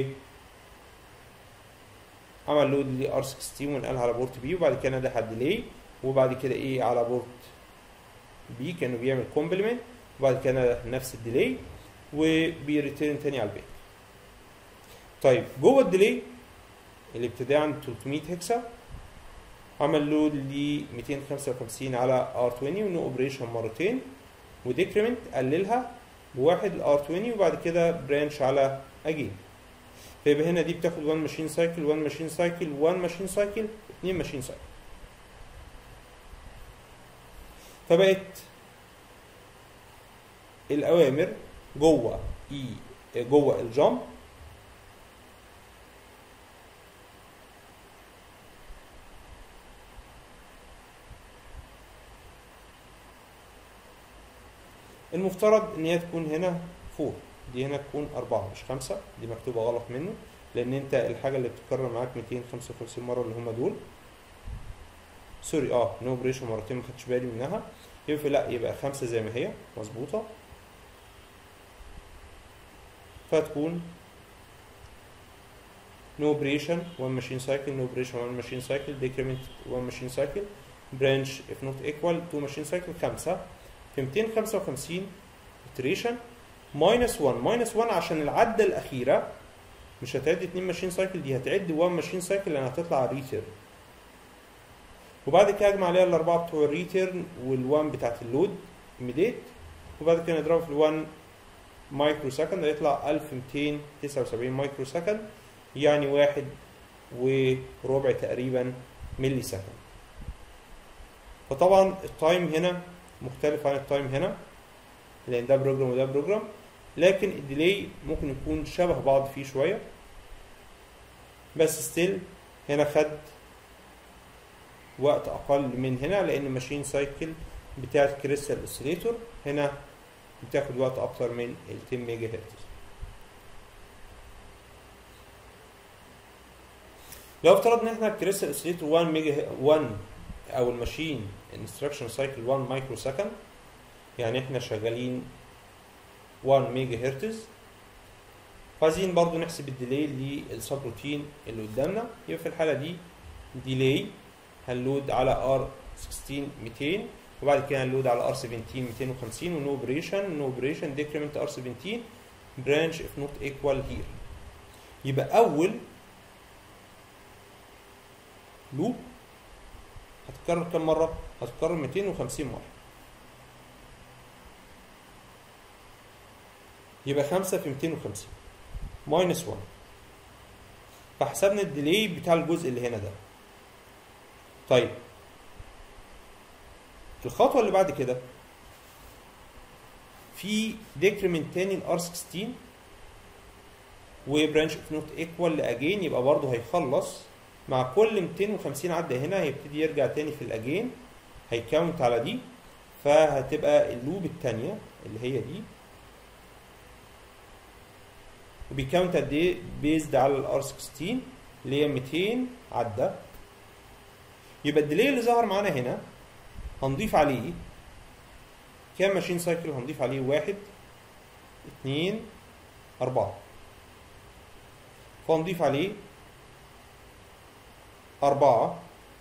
عمل لود ل ار 16 ونقلها على بورت بي وبعد كده نده على الديلي وبعد كده ايه على بورت بي كانه بيعمل كومبلمنت وبعد كده نفس الديلي وبيريتيرن تاني على البيت طيب جوه الديلي اللي ابتدى عند 300 هكسا عمل لود ل 255 على ار 20 ونو اوبريشن مرتين وديكريمنت قللها بواحد الار 20 وبعد كده برانش على اجين فيبقى هنا دي بتاخد 1 ماشين سايكل 1 ماشين سايكل 1 ماشين سايكل 2 ماشين سايكل فبقت الاوامر جوه اي جوه الجامب المفترض ان هي تكون هنا 4 دي هنا تكون 4 مش 5 دي مكتوبه غلط منه لان انت الحاجه اللي بتتكرر معاك 255 مره اللي هم دول سوري اه نو اوبريشن مرتين ما خدتش بالي منها يبقى لا يبقى 5 زي ما هي مظبوطه فتكون نو اوبريشن 1 ماشين سايكل نو اوبريشن 1 ماشين سايكل ديكريمنت 1 ماشين سايكل برانش اف نوت ايكوال 2 ماشين سايكل 5 في 255 iteration ماينس 1 ماينس 1 عشان العده الاخيره مش هتعد 2 ماشين سايكل دي هتعد 1 ماشين سايكل لان هتطلع على الريتيرن وبعد كده اجمع عليها الاربعه بتوع الريتيرن وال1 بتاعت اللود ايميديت وبعد كده نضربها في ال1 مايكرو سكند هيطلع 1279 مايكرو سكند يعني واحد وربع تقريبا ملي سكند فطبعا التايم هنا مختلف عن التايم هنا لان ده بروجرام وده بروجرام لكن الديلي ممكن يكون شبه بعض فيه شويه بس ستيل هنا خد وقت اقل من هنا لان ماشين سايكل بتاعت كريستال اوسيليتور هنا بتاخد وقت اكتر من ال 10 ميجا هرتز لو افترضنا ان احنا الكريستال اوسيليتور 1 ميجا 1 او الماشين انستراكشن سايكل 1 مايكرو سكند يعني احنا شغالين 1 ميجا هرتز عايزين برضو نحسب الديلي للسب روتين اللي قدامنا يبقى في الحاله دي ديلي هنلود على ار 16 200 وبعد كده هنلود على ار 17 250 ونو اوبريشن نو اوبريشن ديكريمنت ار 17 برانش اف نوت ايكوال هير يبقى اول لوب هتتكرر كم مره؟ هتتكرر 250 مره يبقى 5 في 250 ماينس 1 فحسبنا الديلي بتاع الجزء اللي هنا ده طيب الخطوه اللي بعد كده في ديكريمنت تاني الار 16 وبرانش اوف نوت ايكوال لاجين يبقى برضه هيخلص مع كل 250 عدة هنا هيبتدي يرجع تاني في الاجين هيكاونت على دي فهتبقى اللوب التانية اللي هي دي وبيكاونت قد ايه بيزد على الار 16 اللي هي 200 عدة يبقى الديلي اللي ظهر معانا هنا هنضيف عليه كام ماشين سايكل هنضيف عليه واحد اتنين أربعة فهنضيف عليه أربعة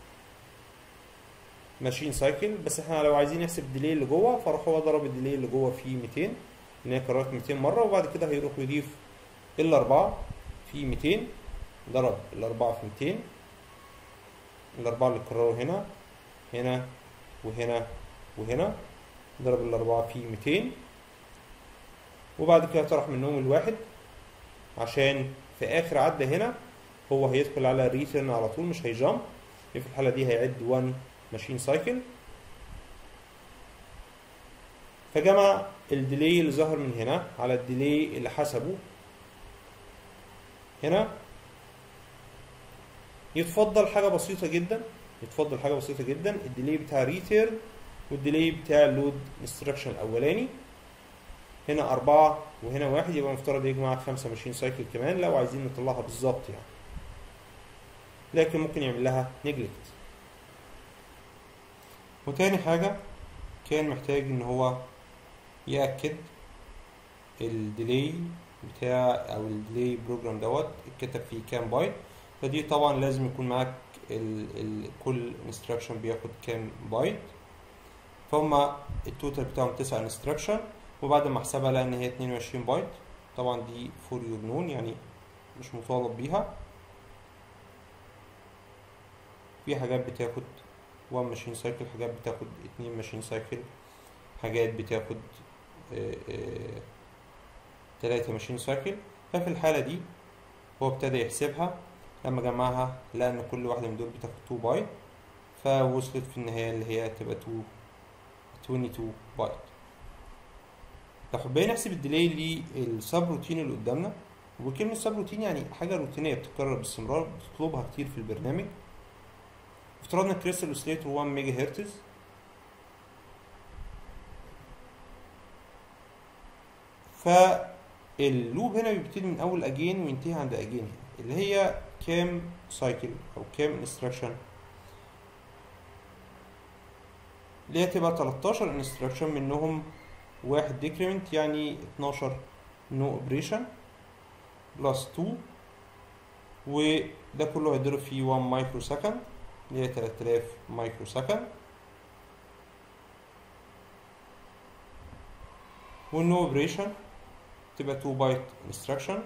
ماشين سايكل بس احنا لو عايزين نحسب الديلي اللي جوه فراح هو ضرب الديلي اللي جوه في 200 ان هي كررت 200 مرة وبعد كده هيروح يضيف الأربعة في 200 ضرب الأربعة في 200 الأربعة اللي اتكرروا هنا هنا وهنا وهنا ضرب الأربعة في 200 وبعد كده طرح منهم الواحد عشان في آخر عدة هنا هو هيدخل على الريترن على طول مش هيجامب في الحالة دي هيعد 1 ماشين سايكل فجمع الديلي اللي ظهر من هنا على الديلي اللي حسبه هنا يتفضل حاجة بسيطة جدا يتفضل حاجة بسيطة جدا الديلي بتاع ريتيرن والديلي بتاع اللود انستراكشن الأولاني هنا أربعة وهنا واحد يبقى مفترض يجمع خمسة ماشين سايكل كمان لو عايزين نطلعها بالظبط يعني لكن ممكن يعمل لها نيجلكت وتاني حاجة كان محتاج ان هو يأكد الديلي بتاع او الديلي بروجرام دوت اتكتب فيه كام بايت فدي طبعا لازم يكون معاك ال ال كل انستراكشن بياخد كام بايت فهم التوتال بتاعهم 9 انستراكشن وبعد ما احسبها لقى ان هي 22 بايت طبعا دي فور يور نون يعني مش مطالب بيها في حاجات بتاخد 1 ماشين سايكل حاجات بتاخد 2 ماشين سايكل حاجات بتاخد 3 ماشين سايكل ففي الحالة دي هو ابتدى يحسبها لما جمعها لقى ان كل واحدة من دول بتاخد 2 بايت فوصلت في النهاية اللي هي تبقى 2 22 بايت لو حبينا نحسب الديلي للسب روتين اللي قدامنا وكلمة سب روتين يعني حاجة روتينية بتتكرر باستمرار بتطلبها كتير في البرنامج افترضنا كريستال اوسيليتور 1 ميجا هرتز فاللوب هنا بيبتدي من اول اجين وينتهي عند اجين هنا اللي هي كام سايكل او كام انستراكشن اللي هي تبقى 13 انستراكشن منهم واحد ديكريمنت يعني 12 نو اوبريشن بلس 2 وده كله هيتضرب في 1 مايكرو سكند اللي هي 3000 مايكرو سكند والنو اوبريشن تبقى 2 بايت انستراكشن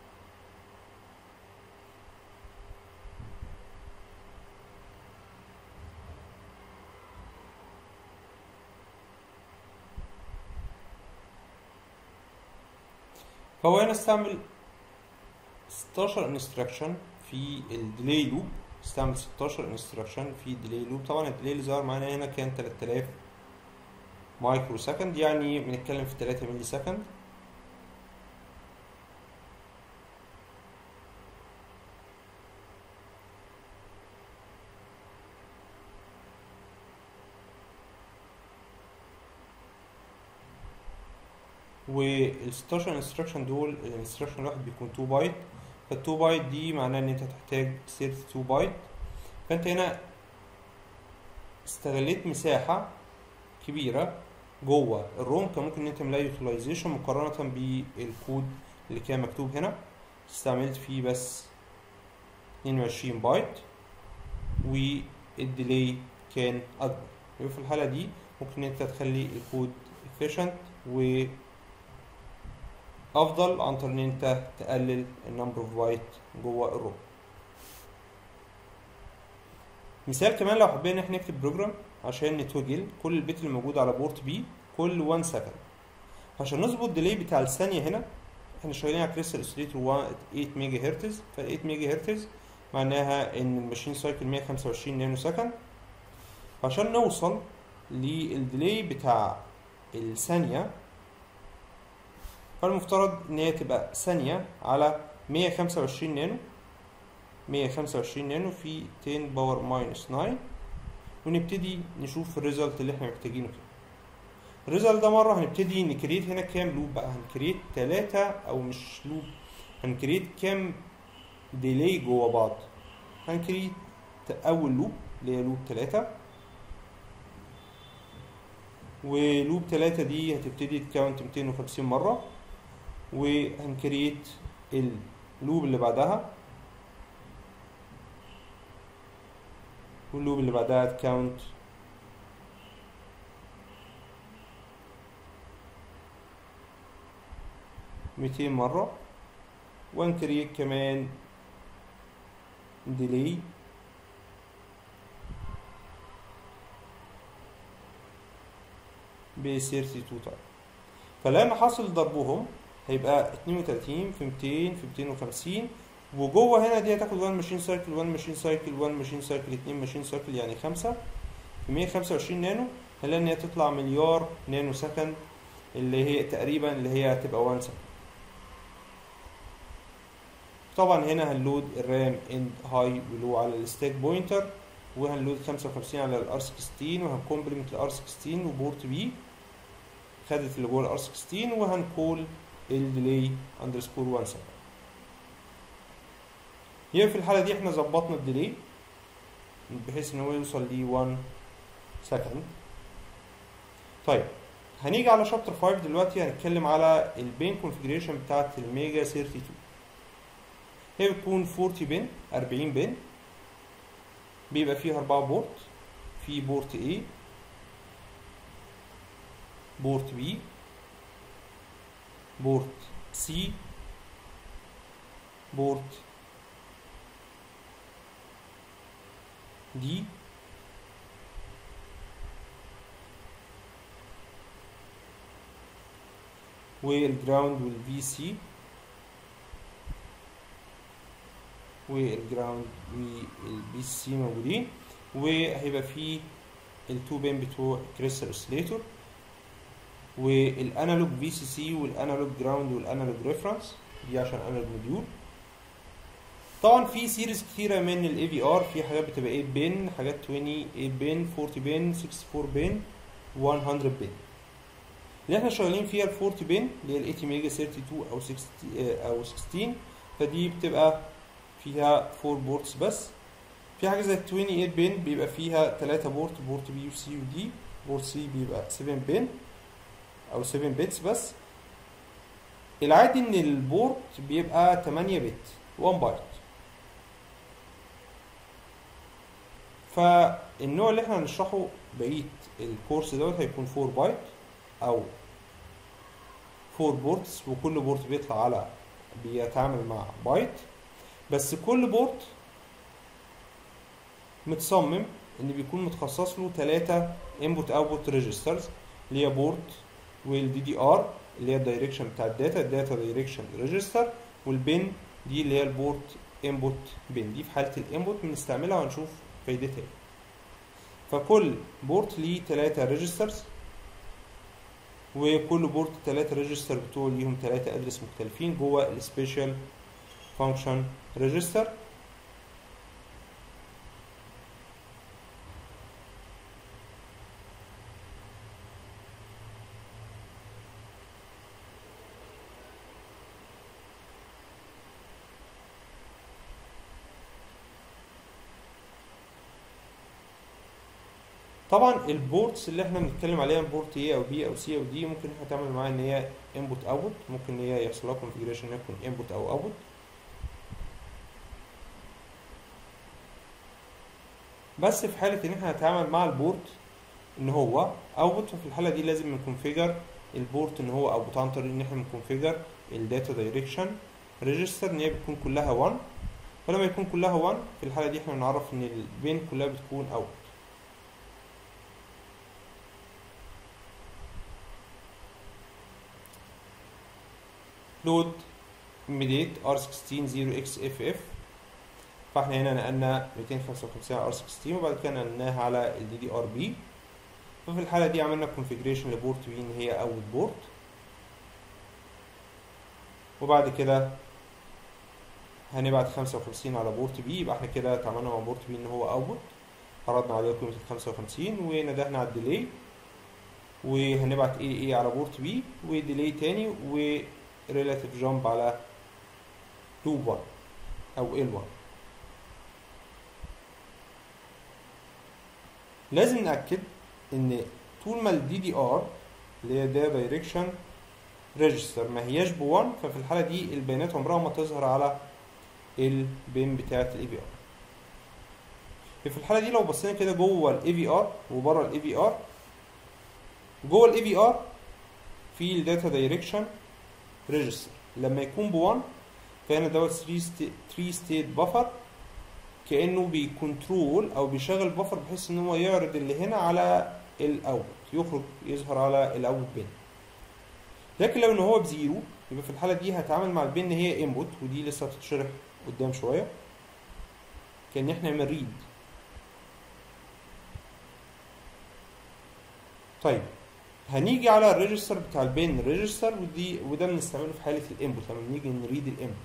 فهو هنا استعمل 16 انستراكشن في الديلي لوب استعمل 16 انستراكشن في الديلي لوب طبعا الديلي اللي ظهر معانا هنا كان 3000 مايكرو سكند يعني بنتكلم في 3 ملي سكند وال 16 انستراكشن دول الانستراكشن الواحد بيكون 2 بايت فال 2 بايت دي معناه ان انت تحتاج 32 بايت فانت هنا استغليت مساحة كبيرة جوه الروم كان ممكن ان انت تعملها يوتيلايزيشن مقارنة بالكود اللي كان مكتوب هنا استعملت فيه بس 22 بايت والديلي كان اكبر يبقى في الحالة دي ممكن ان انت تخلي الكود efficient و افضل عن طريق ان انت تقلل النمبر اوف بايت جوه الروم مثال كمان لو حبينا ان احنا نكتب بروجرام عشان نتوجل كل البيت اللي موجود على بورت بي كل 1 سكند عشان نظبط الديلي بتاع الثانيه هنا احنا شغالين على كريستال اوسيليتور 8 ميجا هرتز فال 8 ميجا هرتز معناها ان الماشين سايكل 125 نانو سكند عشان نوصل للديلي بتاع الثانيه فالمفترض ان هي تبقى ثانية على 125 نانو 125 نانو في 10 باور ماينس 9 ونبتدي نشوف الريزلت اللي احنا محتاجينه كده الريزلت ده مرة هنبتدي نكريت هنا كام لوب بقى هنكريت تلاتة او مش لوب هنكريت كام ديلي جوه بعض هنكريت اول لوب اللي هي لوب تلاتة ولوب تلاتة دي هتبتدي تكاونت 250 مرة وهنكريت اللوب اللي بعدها واللوب اللي بعدها تكاونت ميتين مرة وهنكريت كمان ديلي ب 32 تايم فلما حاصل ضربهم هيبقى 32 في 200 في 250 وجوه هنا دي هتاخد 1 ماشين سايكل 1 ماشين سايكل 1 ماشين سايكل 2 ماشين سايكل يعني 5 في 125 نانو هنلاقي ان هي تطلع مليار نانو سكند اللي هي تقريبا اللي هي هتبقى 1 سكند طبعا هنا هنلود الرام اند هاي ولو على الستاك بوينتر وهنلود 55 على الار 16 وهنكومبلمنت الار 16 وبورت بي خدت اللي جوه الار 16 وهنكول الديلي اندرسكور 1 سكند هي في الحالة دي احنا ظبطنا الديلي بحيث ان هو يوصل ل 1 سكند طيب هنيجي على شابتر 5 دلوقتي هنتكلم على البين كونفيجريشن بتاعت الميجا 32 هي بتكون 40 بن 40 بن بيبقى فيها 4 بورت في بورت A بورت B بورت C بورت D والجراوند والفي سي والجراوند والبي سي موجودين وهيبقى فيه التو بين بتوع كريستال اوسيليتور والانالوج في سي سي والانالوج جراوند والانالوج ريفرنس دي عشان انالوج موديول طبعا في سيريز كتيره من الاي في ار في حاجات بتبقى 8 بن حاجات 28 بن 40 بن 64 بن 100 بن اللي احنا شغالين فيها ال 40 بن اللي هي ال 80 ميجا 32 او 60 او 16 فدي بتبقى فيها 4 بورتس بس في حاجه زي 28 بن بيبقى فيها 3 بورت بورت بي وسي ودي بورت سي بيبقى 7 بن او 7 بيتس بس العادي ان البورت بيبقى 8 بت 1 بايت فالنوع اللي احنا هنشرحه بقيه الكورس دوت هيكون 4 بايت او 4 بورتس وكل بورت بيطلع على بيتعامل مع بايت بس كل بورت متصمم ان بيكون متخصص له ثلاثة انبوت اوتبوت ريجسترز اللي هي بورت والدي دي ار اللي هي الدايركشن بتاع الداتا الداتا دايركشن ريجستر والبن دي اللي هي البورت انبوت بن دي في حاله الانبوت بنستعملها وهنشوف فايدتها ايه فكل بورت ليه ثلاثة ريجسترز وكل بورت ثلاثة ريجستر بتوع ليهم ثلاثة ادرس مختلفين جوه السبيشال فانكشن ريجستر طبعا البورتس اللي احنا بنتكلم عليها بورت A او B او C او D ممكن احنا نتعامل معاها ان هي input output ممكن ان هي يحصل لها configuration ان هي تكون input او output بس في حالة ان احنا هنتعامل مع البورت ان هو output ففي الحالة دي لازم نكونفيجر البورت ان هو output عن طريق ان احنا بنكونفيجر الداتا دايركشن ريجستر ان هي بتكون كلها 1 فلما يكون كلها 1 في الحالة دي احنا بنعرف ان البين كلها بتكون output لود immediate R16 0xFF فاحنا هنا نقلنا 255 على R16 وبعد كده نقلناها على ال DDRB ففي الحالة دي عملنا configuration لبورت B ان هي اول بورت وبعد كده هنبعت 55 على بورت B يبقى احنا كده اتعاملنا مع بورت B ان هو اوتبوت عرضنا عليه قيمة ال 55 وندهنا على الديلي وهنبعت AA على بورت B وديلي تاني و relative jump على loop 1 او L1 لازم نأكد ان طول ما ال DDR اللي هي ده direction register ما هياش ب 1 ففي الحالة دي البيانات عمرها ما تظهر على البين بتاعة ال AVR في الحالة دي لو بصينا كده جوه ال AVR وبره ال AVR جوه ال AVR في الداتا دايركشن ريجستر لما يكون ب 1 فهنا دوت 3 ستيت بفر كانه بيكنترول او بيشغل بفر بحيث ان هو يعرض اللي هنا على الاوت يخرج يظهر على الاوت بين لكن لو ان هو بزيرو يبقى في الحاله دي هتعامل مع البين ان هي انبوت ودي لسه هتتشرح قدام شويه كان احنا نعمل ريد طيب هنيجي على الريجستر بتاع البين ريجستر ودي وده بنستعمله في حاله الانبوت لما بنيجي نريد الانبوت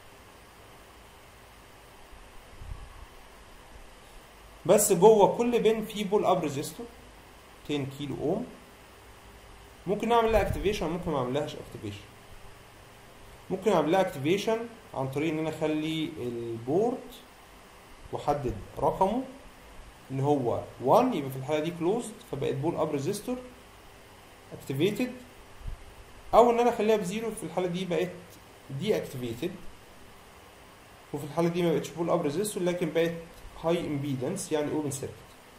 بس جوه كل بين فيه بول اب ريزيستور 10 كيلو اوم ممكن نعمل لها اكتيفيشن ممكن ما اعملهاش اكتيفيشن ممكن اعمل لها اكتيفيشن عن طريق ان انا اخلي البورت واحدد رقمه ان هو 1 يبقى في الحاله دي كلوزد فبقت بول اب ريزيستور اكتيفيتد او ان انا اخليها بزيرو في الحاله دي بقت دي اكتيفيتد وفي الحاله دي ما بقتش بول اب ريزيستور لكن بقت هاي امبيدنس يعني اوبن سيركت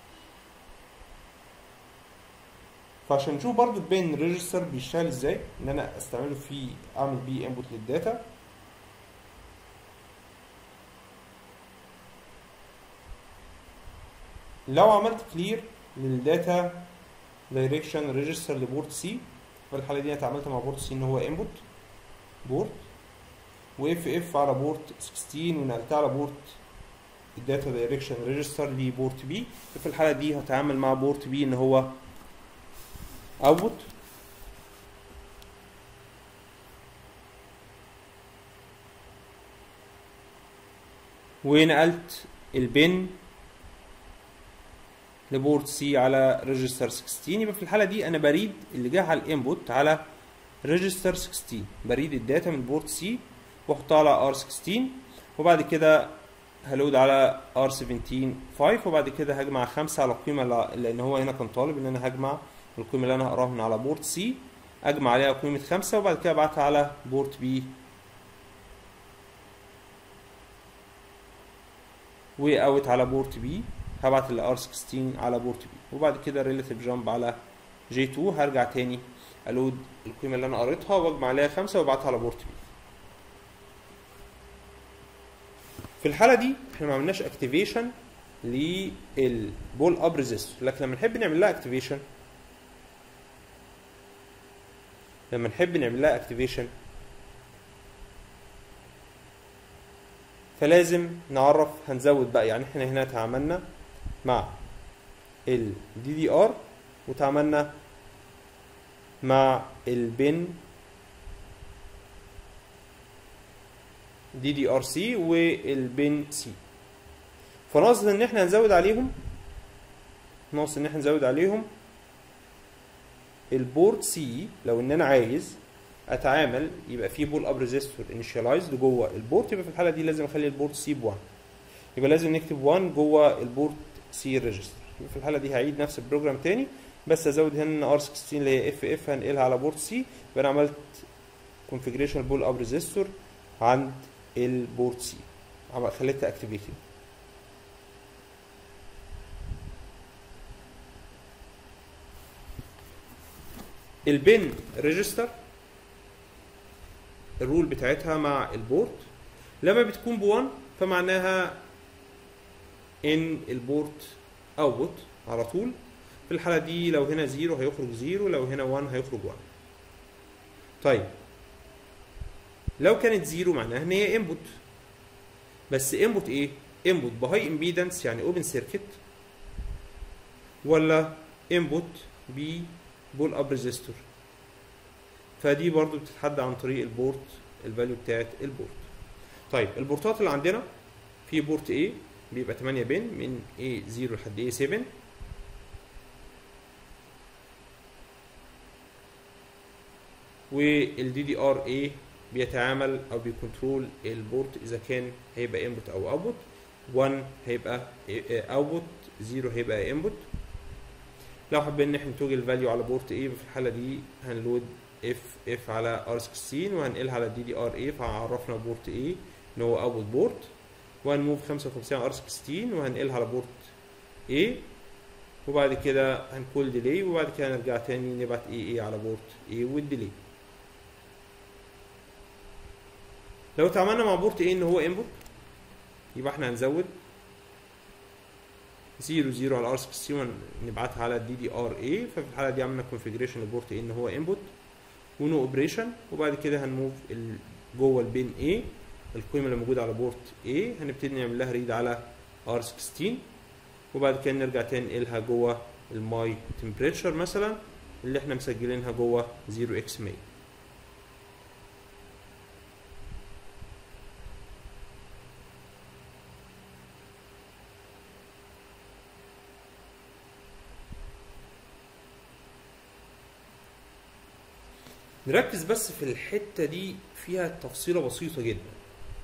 فعشان نشوف برضو البين ريجستر بيشتغل ازاي ان انا استعمله في اعمل بيه انبوت للداتا لو عملت كلير للداتا دايركشن ريجستر لبورت سي في الحاله دي اتعاملت مع بورت سي ان هو انبوت بورت واف اف على بورت 16 ونقلتها على بورت الداتا دايركشن ريجستر لبورت بي في الحاله دي هتعامل مع بورت بي ان هو اوتبوت ونقلت البن لبورت سي على ريجستر 16 يبقى في الحاله دي انا بريد اللي جه على الانبوت على ريجستر 16 بريد الداتا من بورت سي واحطها على ار 16 وبعد كده هلود على ار 17 5 وبعد كده هجمع 5 على القيمه لان هو هنا كان طالب ان انا هجمع القيمه اللي انا هقراها من على بورت سي اجمع عليها قيمه 5 وبعد كده ابعتها على بورت بي واوت على بورت بي هبعت ال ار 16 على بورت بي وبعد كده ريلاتيف جامب على جي 2 هرجع تاني الود القيمه اللي انا قريتها واجمع عليها خمسه وابعتها على بورت بي في الحاله دي احنا ما عملناش اكتيفيشن للبول اب ريزيستور لكن لما نحب نعمل لها اكتيفيشن لما نحب نعمل لها اكتيفيشن فلازم نعرف هنزود بقى يعني احنا هنا تعاملنا مع ال DDR وتعاملنا مع البن DDRC والبن C فناقص ان احنا نزود عليهم ناقص ان احنا نزود عليهم البورت سي لو ان انا عايز اتعامل يبقى في بول اب ريزيستور انيشاليزد جوه البورت يبقى في الحاله دي لازم اخلي البورت سي ب 1 يبقى لازم نكتب 1 جوه البورت سي ريجستر يبقى في الحاله دي هعيد نفس البروجرام تاني بس ازود هنا ار 16 اللي هي اف اف هنقلها على بورت سي يبقى انا عملت كونفجريشن بول اب ريزيستور عند البورت سي خليتها اكتيفيتد البن ريجستر الرول بتاعتها مع البورت لما بتكون ب1 فمعناها ان البورت اوتبوت على طول في الحاله دي لو هنا 0 هيخرج 0 لو هنا 1 هيخرج 1 طيب لو كانت 0 معناها ان هي انبوت بس انبوت ايه انبوت بهاي امبيدنس يعني اوبن سيركت ولا انبوت ب بول اب ريزيستور فدي برضو بتتحدى عن طريق البورت الفاليو بتاعت البورت طيب البورتات اللي عندنا في بورت A بيبقى 8 بن من A0 لحد A7 والدي دي ار A بيتعامل او بيكنترول البورت اذا كان هيبقى انبوت او اوتبوت 1 هيبقى اوتبوت 0 هيبقى انبوت لو حابين ان احنا نتوجه الفاليو على بورت A في الحاله دي هنلود اف اف على ار 16 وهنقلها على دي دي ار اي فعرفنا بورت A ان هو اوتبوت بورت وهنموف 55 ار 16 وهنقلها على بورت A وبعد كده هنكول ديلي وبعد كده نرجع تاني نبعت اي اي على بورت A والديلي لو اتعاملنا مع بورت A ان هو انبوت يبقى احنا هنزود 0 0 على ار 16 نبعتها على الدي دي ار اي ففي الحاله دي عملنا كونفجريشن لبورت A ان هو انبوت ونو اوبريشن وبعد كده هنموف جوه البين A القيمه اللي موجوده على بورت A هنبتدي نعمل لها ريد على ار 16 وبعد كده نرجع تاني ننقلها جوه الماي تمبريتشر مثلا اللي احنا مسجلينها جوه 0 اكس 100 نركز بس في الحتة دي فيها تفصيلة بسيطة جدا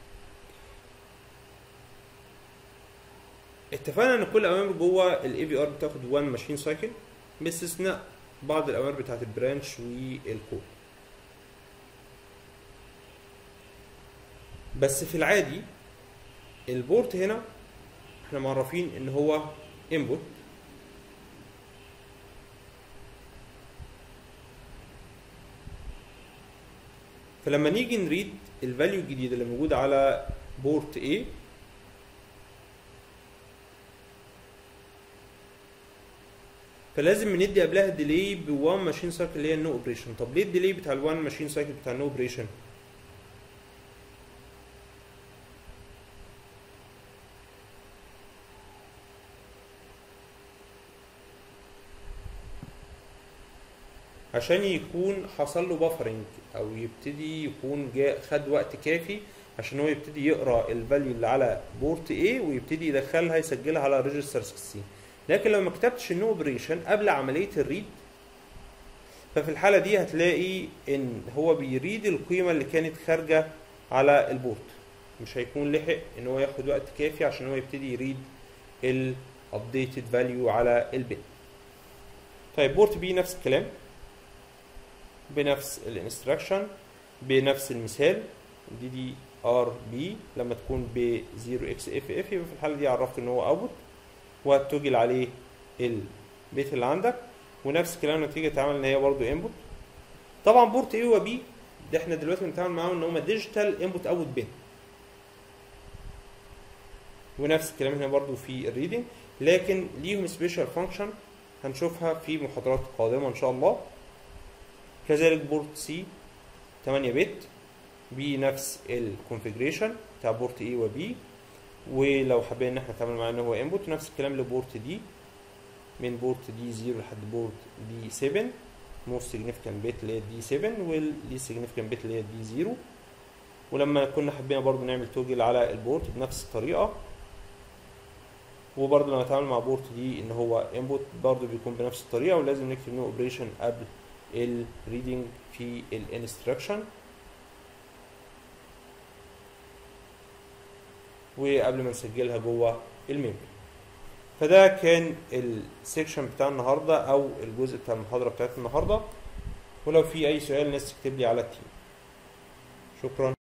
اتفقنا ان كل الاوامر جوه الاي في ار بتاخد 1 ماشين سايكل باستثناء بعض الاوامر بتاعت البرانش والكود بس في العادي البورت هنا احنا معرفين ان هو انبوت فلما نيجي نريد الفاليو الجديده اللي موجوده على بورت A فلازم ندي قبلها ديلي ب 1 ماشين سايكل اللي هي النو اوبريشن طب ليه الديلي بتاع ال 1 ماشين سايكل بتاع النو اوبريشن عشان يكون حصل له بافرنج او يبتدي يكون جاء خد وقت كافي عشان هو يبتدي يقرا الفاليو اللي على بورت A ويبتدي يدخلها يسجلها على ريجستر 16 لكن لو ما كتبتش النو اوبريشن قبل عمليه الريد ففي الحاله دي هتلاقي ان هو بيريد القيمه اللي كانت خارجه على البورت مش هيكون لحق ان هو ياخد وقت كافي عشان هو يبتدي يريد الابديتد فاليو على البن طيب بورت بي نفس الكلام بنفس الانستراكشن بنفس المثال دي دي ار بي لما تكون ب 0 اكس اف اف يبقى في الحاله دي عرفت ان هو اوتبوت وهتوجل عليه البيت اللي عندك ونفس الكلام لما تيجي تتعامل ان هي برضه انبوت طبعا بورت اي وبي ده احنا دلوقتي بنتعامل معاهم ان هم ديجيتال انبوت اوت بين ونفس الكلام هنا برضو في الريدنج لكن ليهم سبيشال فانكشن هنشوفها في محاضرات قادمه ان شاء الله كذلك بورت سي 8 بت بنفس الكونفيجريشن بتاع بورت اي وبي ولو حابين ان احنا نتعامل معاه ان هو انبوت نفس الكلام لبورت دي من بورت دي 0 لحد بورت دي 7 موست سيجنيفيكانت بت اللي هي دي 7 واللي سيجنيفيكانت بت اللي هي دي 0 ولما كنا حابين برضو نعمل توجل على البورت بنفس الطريقه وبرضه لما نتعامل مع بورت دي ان هو انبوت برضه بيكون بنفس الطريقه ولازم نكتب نو اوبريشن قبل الريدنج في الانستراكشن وقبل ما نسجلها جوه الميموري فده كان السيكشن بتاع النهارده او الجزء بتاع المحاضره بتاعت النهارده ولو في اي سؤال الناس تكتب لي على التيم شكرا